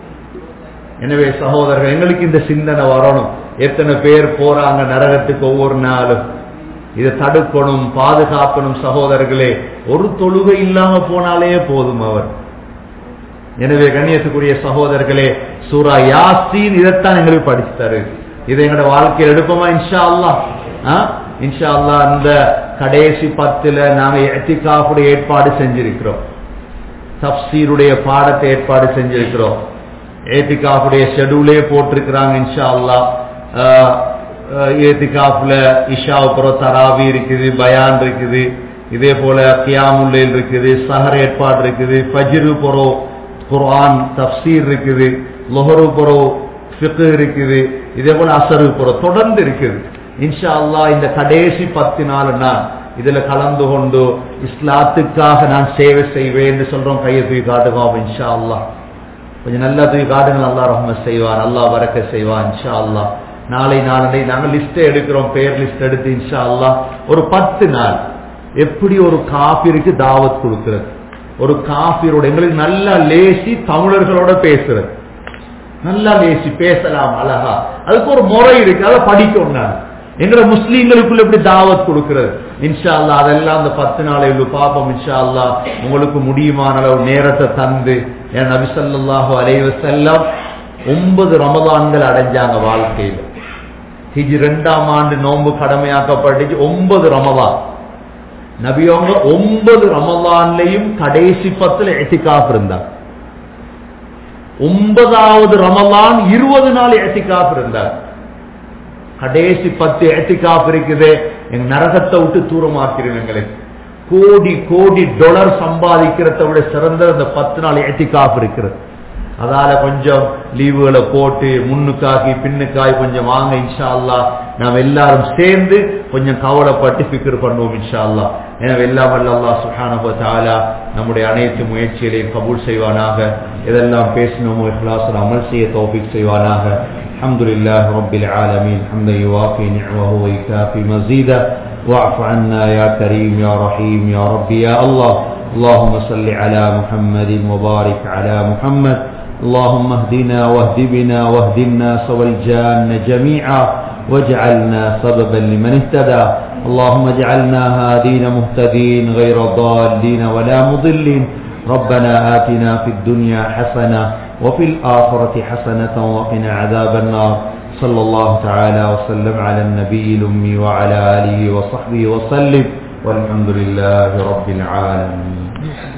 A: எனவே சகோதரர்கள் எங்களுக்கு இந்த சிந்தனை வரணும் எத்தனை பேர் போறாங்க நரகத்துக்கு ஒவ்வொரு நாளும் இதை தடுக்கணும் பாதுகாக்கணும் சகோதரர்களே ஒரு தொழுகை இல்லாம போனாலே போதும் அவர் எனவே கண்ணியத்துக்குரிய சகோதரர்களே சூரா யாஸ்தீன் இதைத்தான் எங்களுக்கு படிச்சு தரு இதை எங்களோட வாழ்க்கையில் எடுப்போமா இன்ஷா அல்லா இன்ஷா அல்லா அந்த கடைசி பத்துல நாங்க எத்திகாப்புடைய ஏற்பாடு செஞ்சிருக்கிறோம் தப்சீருடைய பாடத்தை ஏற்பாடு செஞ்சிருக்கிறோம் ஏத்திகாப்புடைய ஷெடியூலே போட்டிருக்கிறாங்க இன்ஷா அல்லா ஏத்திகாப்ல இஷா புறம் தராவி இருக்குது பயான் இருக்குது இதே போல கியாமுல்லைல் இருக்குது சஹர் ஏற்பாடு இருக்குது ஃபஜ்ரு புறோ குர்ஆன் தப்சீர் இருக்குது லொஹரு புறோ ஃபிக்கு இருக்குது இதே போல அசரு புறோ தொடர்ந்து இருக்குது இன்ஷா அல்லா இந்த கடைசி பத்து நாள்னா இதுல கலந்து கொண்டு இஸ்லாத்துக்காக நான் சேவை செய்வேன் என்று சொல்றோம் கையை தூக்கி காட்டுவோம் இன்ஷா அல்லா கொஞ்சம் நல்லா தூக்கி காட்டுங்கள் அல்லா ரஹ்மத் செய்வான் அல்லா வரக்க செய்வான் இன்ஷா அல்லா நாளை நாளை நாங்க லிஸ்ட் எடுக்கிறோம் பேர் லிஸ்ட் எடுத்து இன்ஷா அல்லா ஒரு பத்து நாள் எப்படி ஒரு காபிருக்கு தாவத் கொடுக்கிறது ஒரு காபிரோட எங்களுக்கு நல்லா லேசி தமிழர்களோட பேசுறது நல்லா லேசி பேசலாம் அழகா அதுக்கு ஒரு முறை இருக்கு அதை படிக்கணும் நான் எங்களை முஸ்லீம்களுக்குள்ள எப்படி தாவத் கொடுக்கிறது இன்ஷா அல்லா அதெல்லாம் அந்த பத்து நாளை பாப்போம் இன்ஷா அல்லா உங்களுக்கு முடியுமான அளவு நேரத்தை தந்து என் நபிசல்லாஹு அலைவ செல்லம் ஒன்பது ரமதான்கள் அடைஞ்சாங்க வாழ்க்கையில் ஹிஜி ரெண்டாம் ஆண்டு நோன்பு கடமையாக்கப்பட்டுச்சு ஒன்பது ரமதான் நபியவங்க ஒன்பது ரமலான்லையும் கடைசி பத்துல எட்டிக்காப் இருந்தார் ஒன்பதாவது ரமலான் இருபது நாள் எட்டிக்காப் இருந்தார் கடைசி பத்து எட்டிக்காப் இருக்குது எங்க நரகத்தை விட்டு தூரமாக்கிறேன் எங்களுக்கு கோடி கோடி டாலர் சம்பாதிக்கிறத விட சிறந்த அந்த பத்து நாள் எட்டிக்காப் இருக்கிறது அதால கொஞ்சம் லீவுகளை போட்டு முன்னுக்காக்கி பின்னுக்காய் கொஞ்சம் வாங்க இன்ஷா அல்லா நாம் எல்லாரும் சேர்ந்து கொஞ்சம் கவலைப்பட்டு ஃபிக்கர் பண்ணுவோம் இன்ஷா அல்லா எனவே எல்லாம் வல்ல அல்லா சுஹானஹு தாலா நம்முடைய அனைத்து முயற்சிகளையும் கபூல் செய்வானாக எதெல்லாம் பேசினோமோ இஹ்லாஸில் அமல் செய்ய தௌஃபிக் செய்வானாக الحمد لله رب العالمين حمدا يوافي نعمه ويكافي مزيدا واعف عنا يا كريم يا رحيم يا رب يا الله اللهم صل على محمد وبارك على محمد اللهم اهدنا واهد بنا واهد الناس والجان جميعا واجعلنا سببا لمن اهتدى اللهم اجعلنا هادين مهتدين غير ضالين ولا مضلين ربنا آتنا في الدنيا حسنة وفي الآخرة حسنة وقنا عذاب النار صلى الله تعالى وسلم على النبي الأمي وعلى آله وصحبه وسلم والحمد لله رب العالمين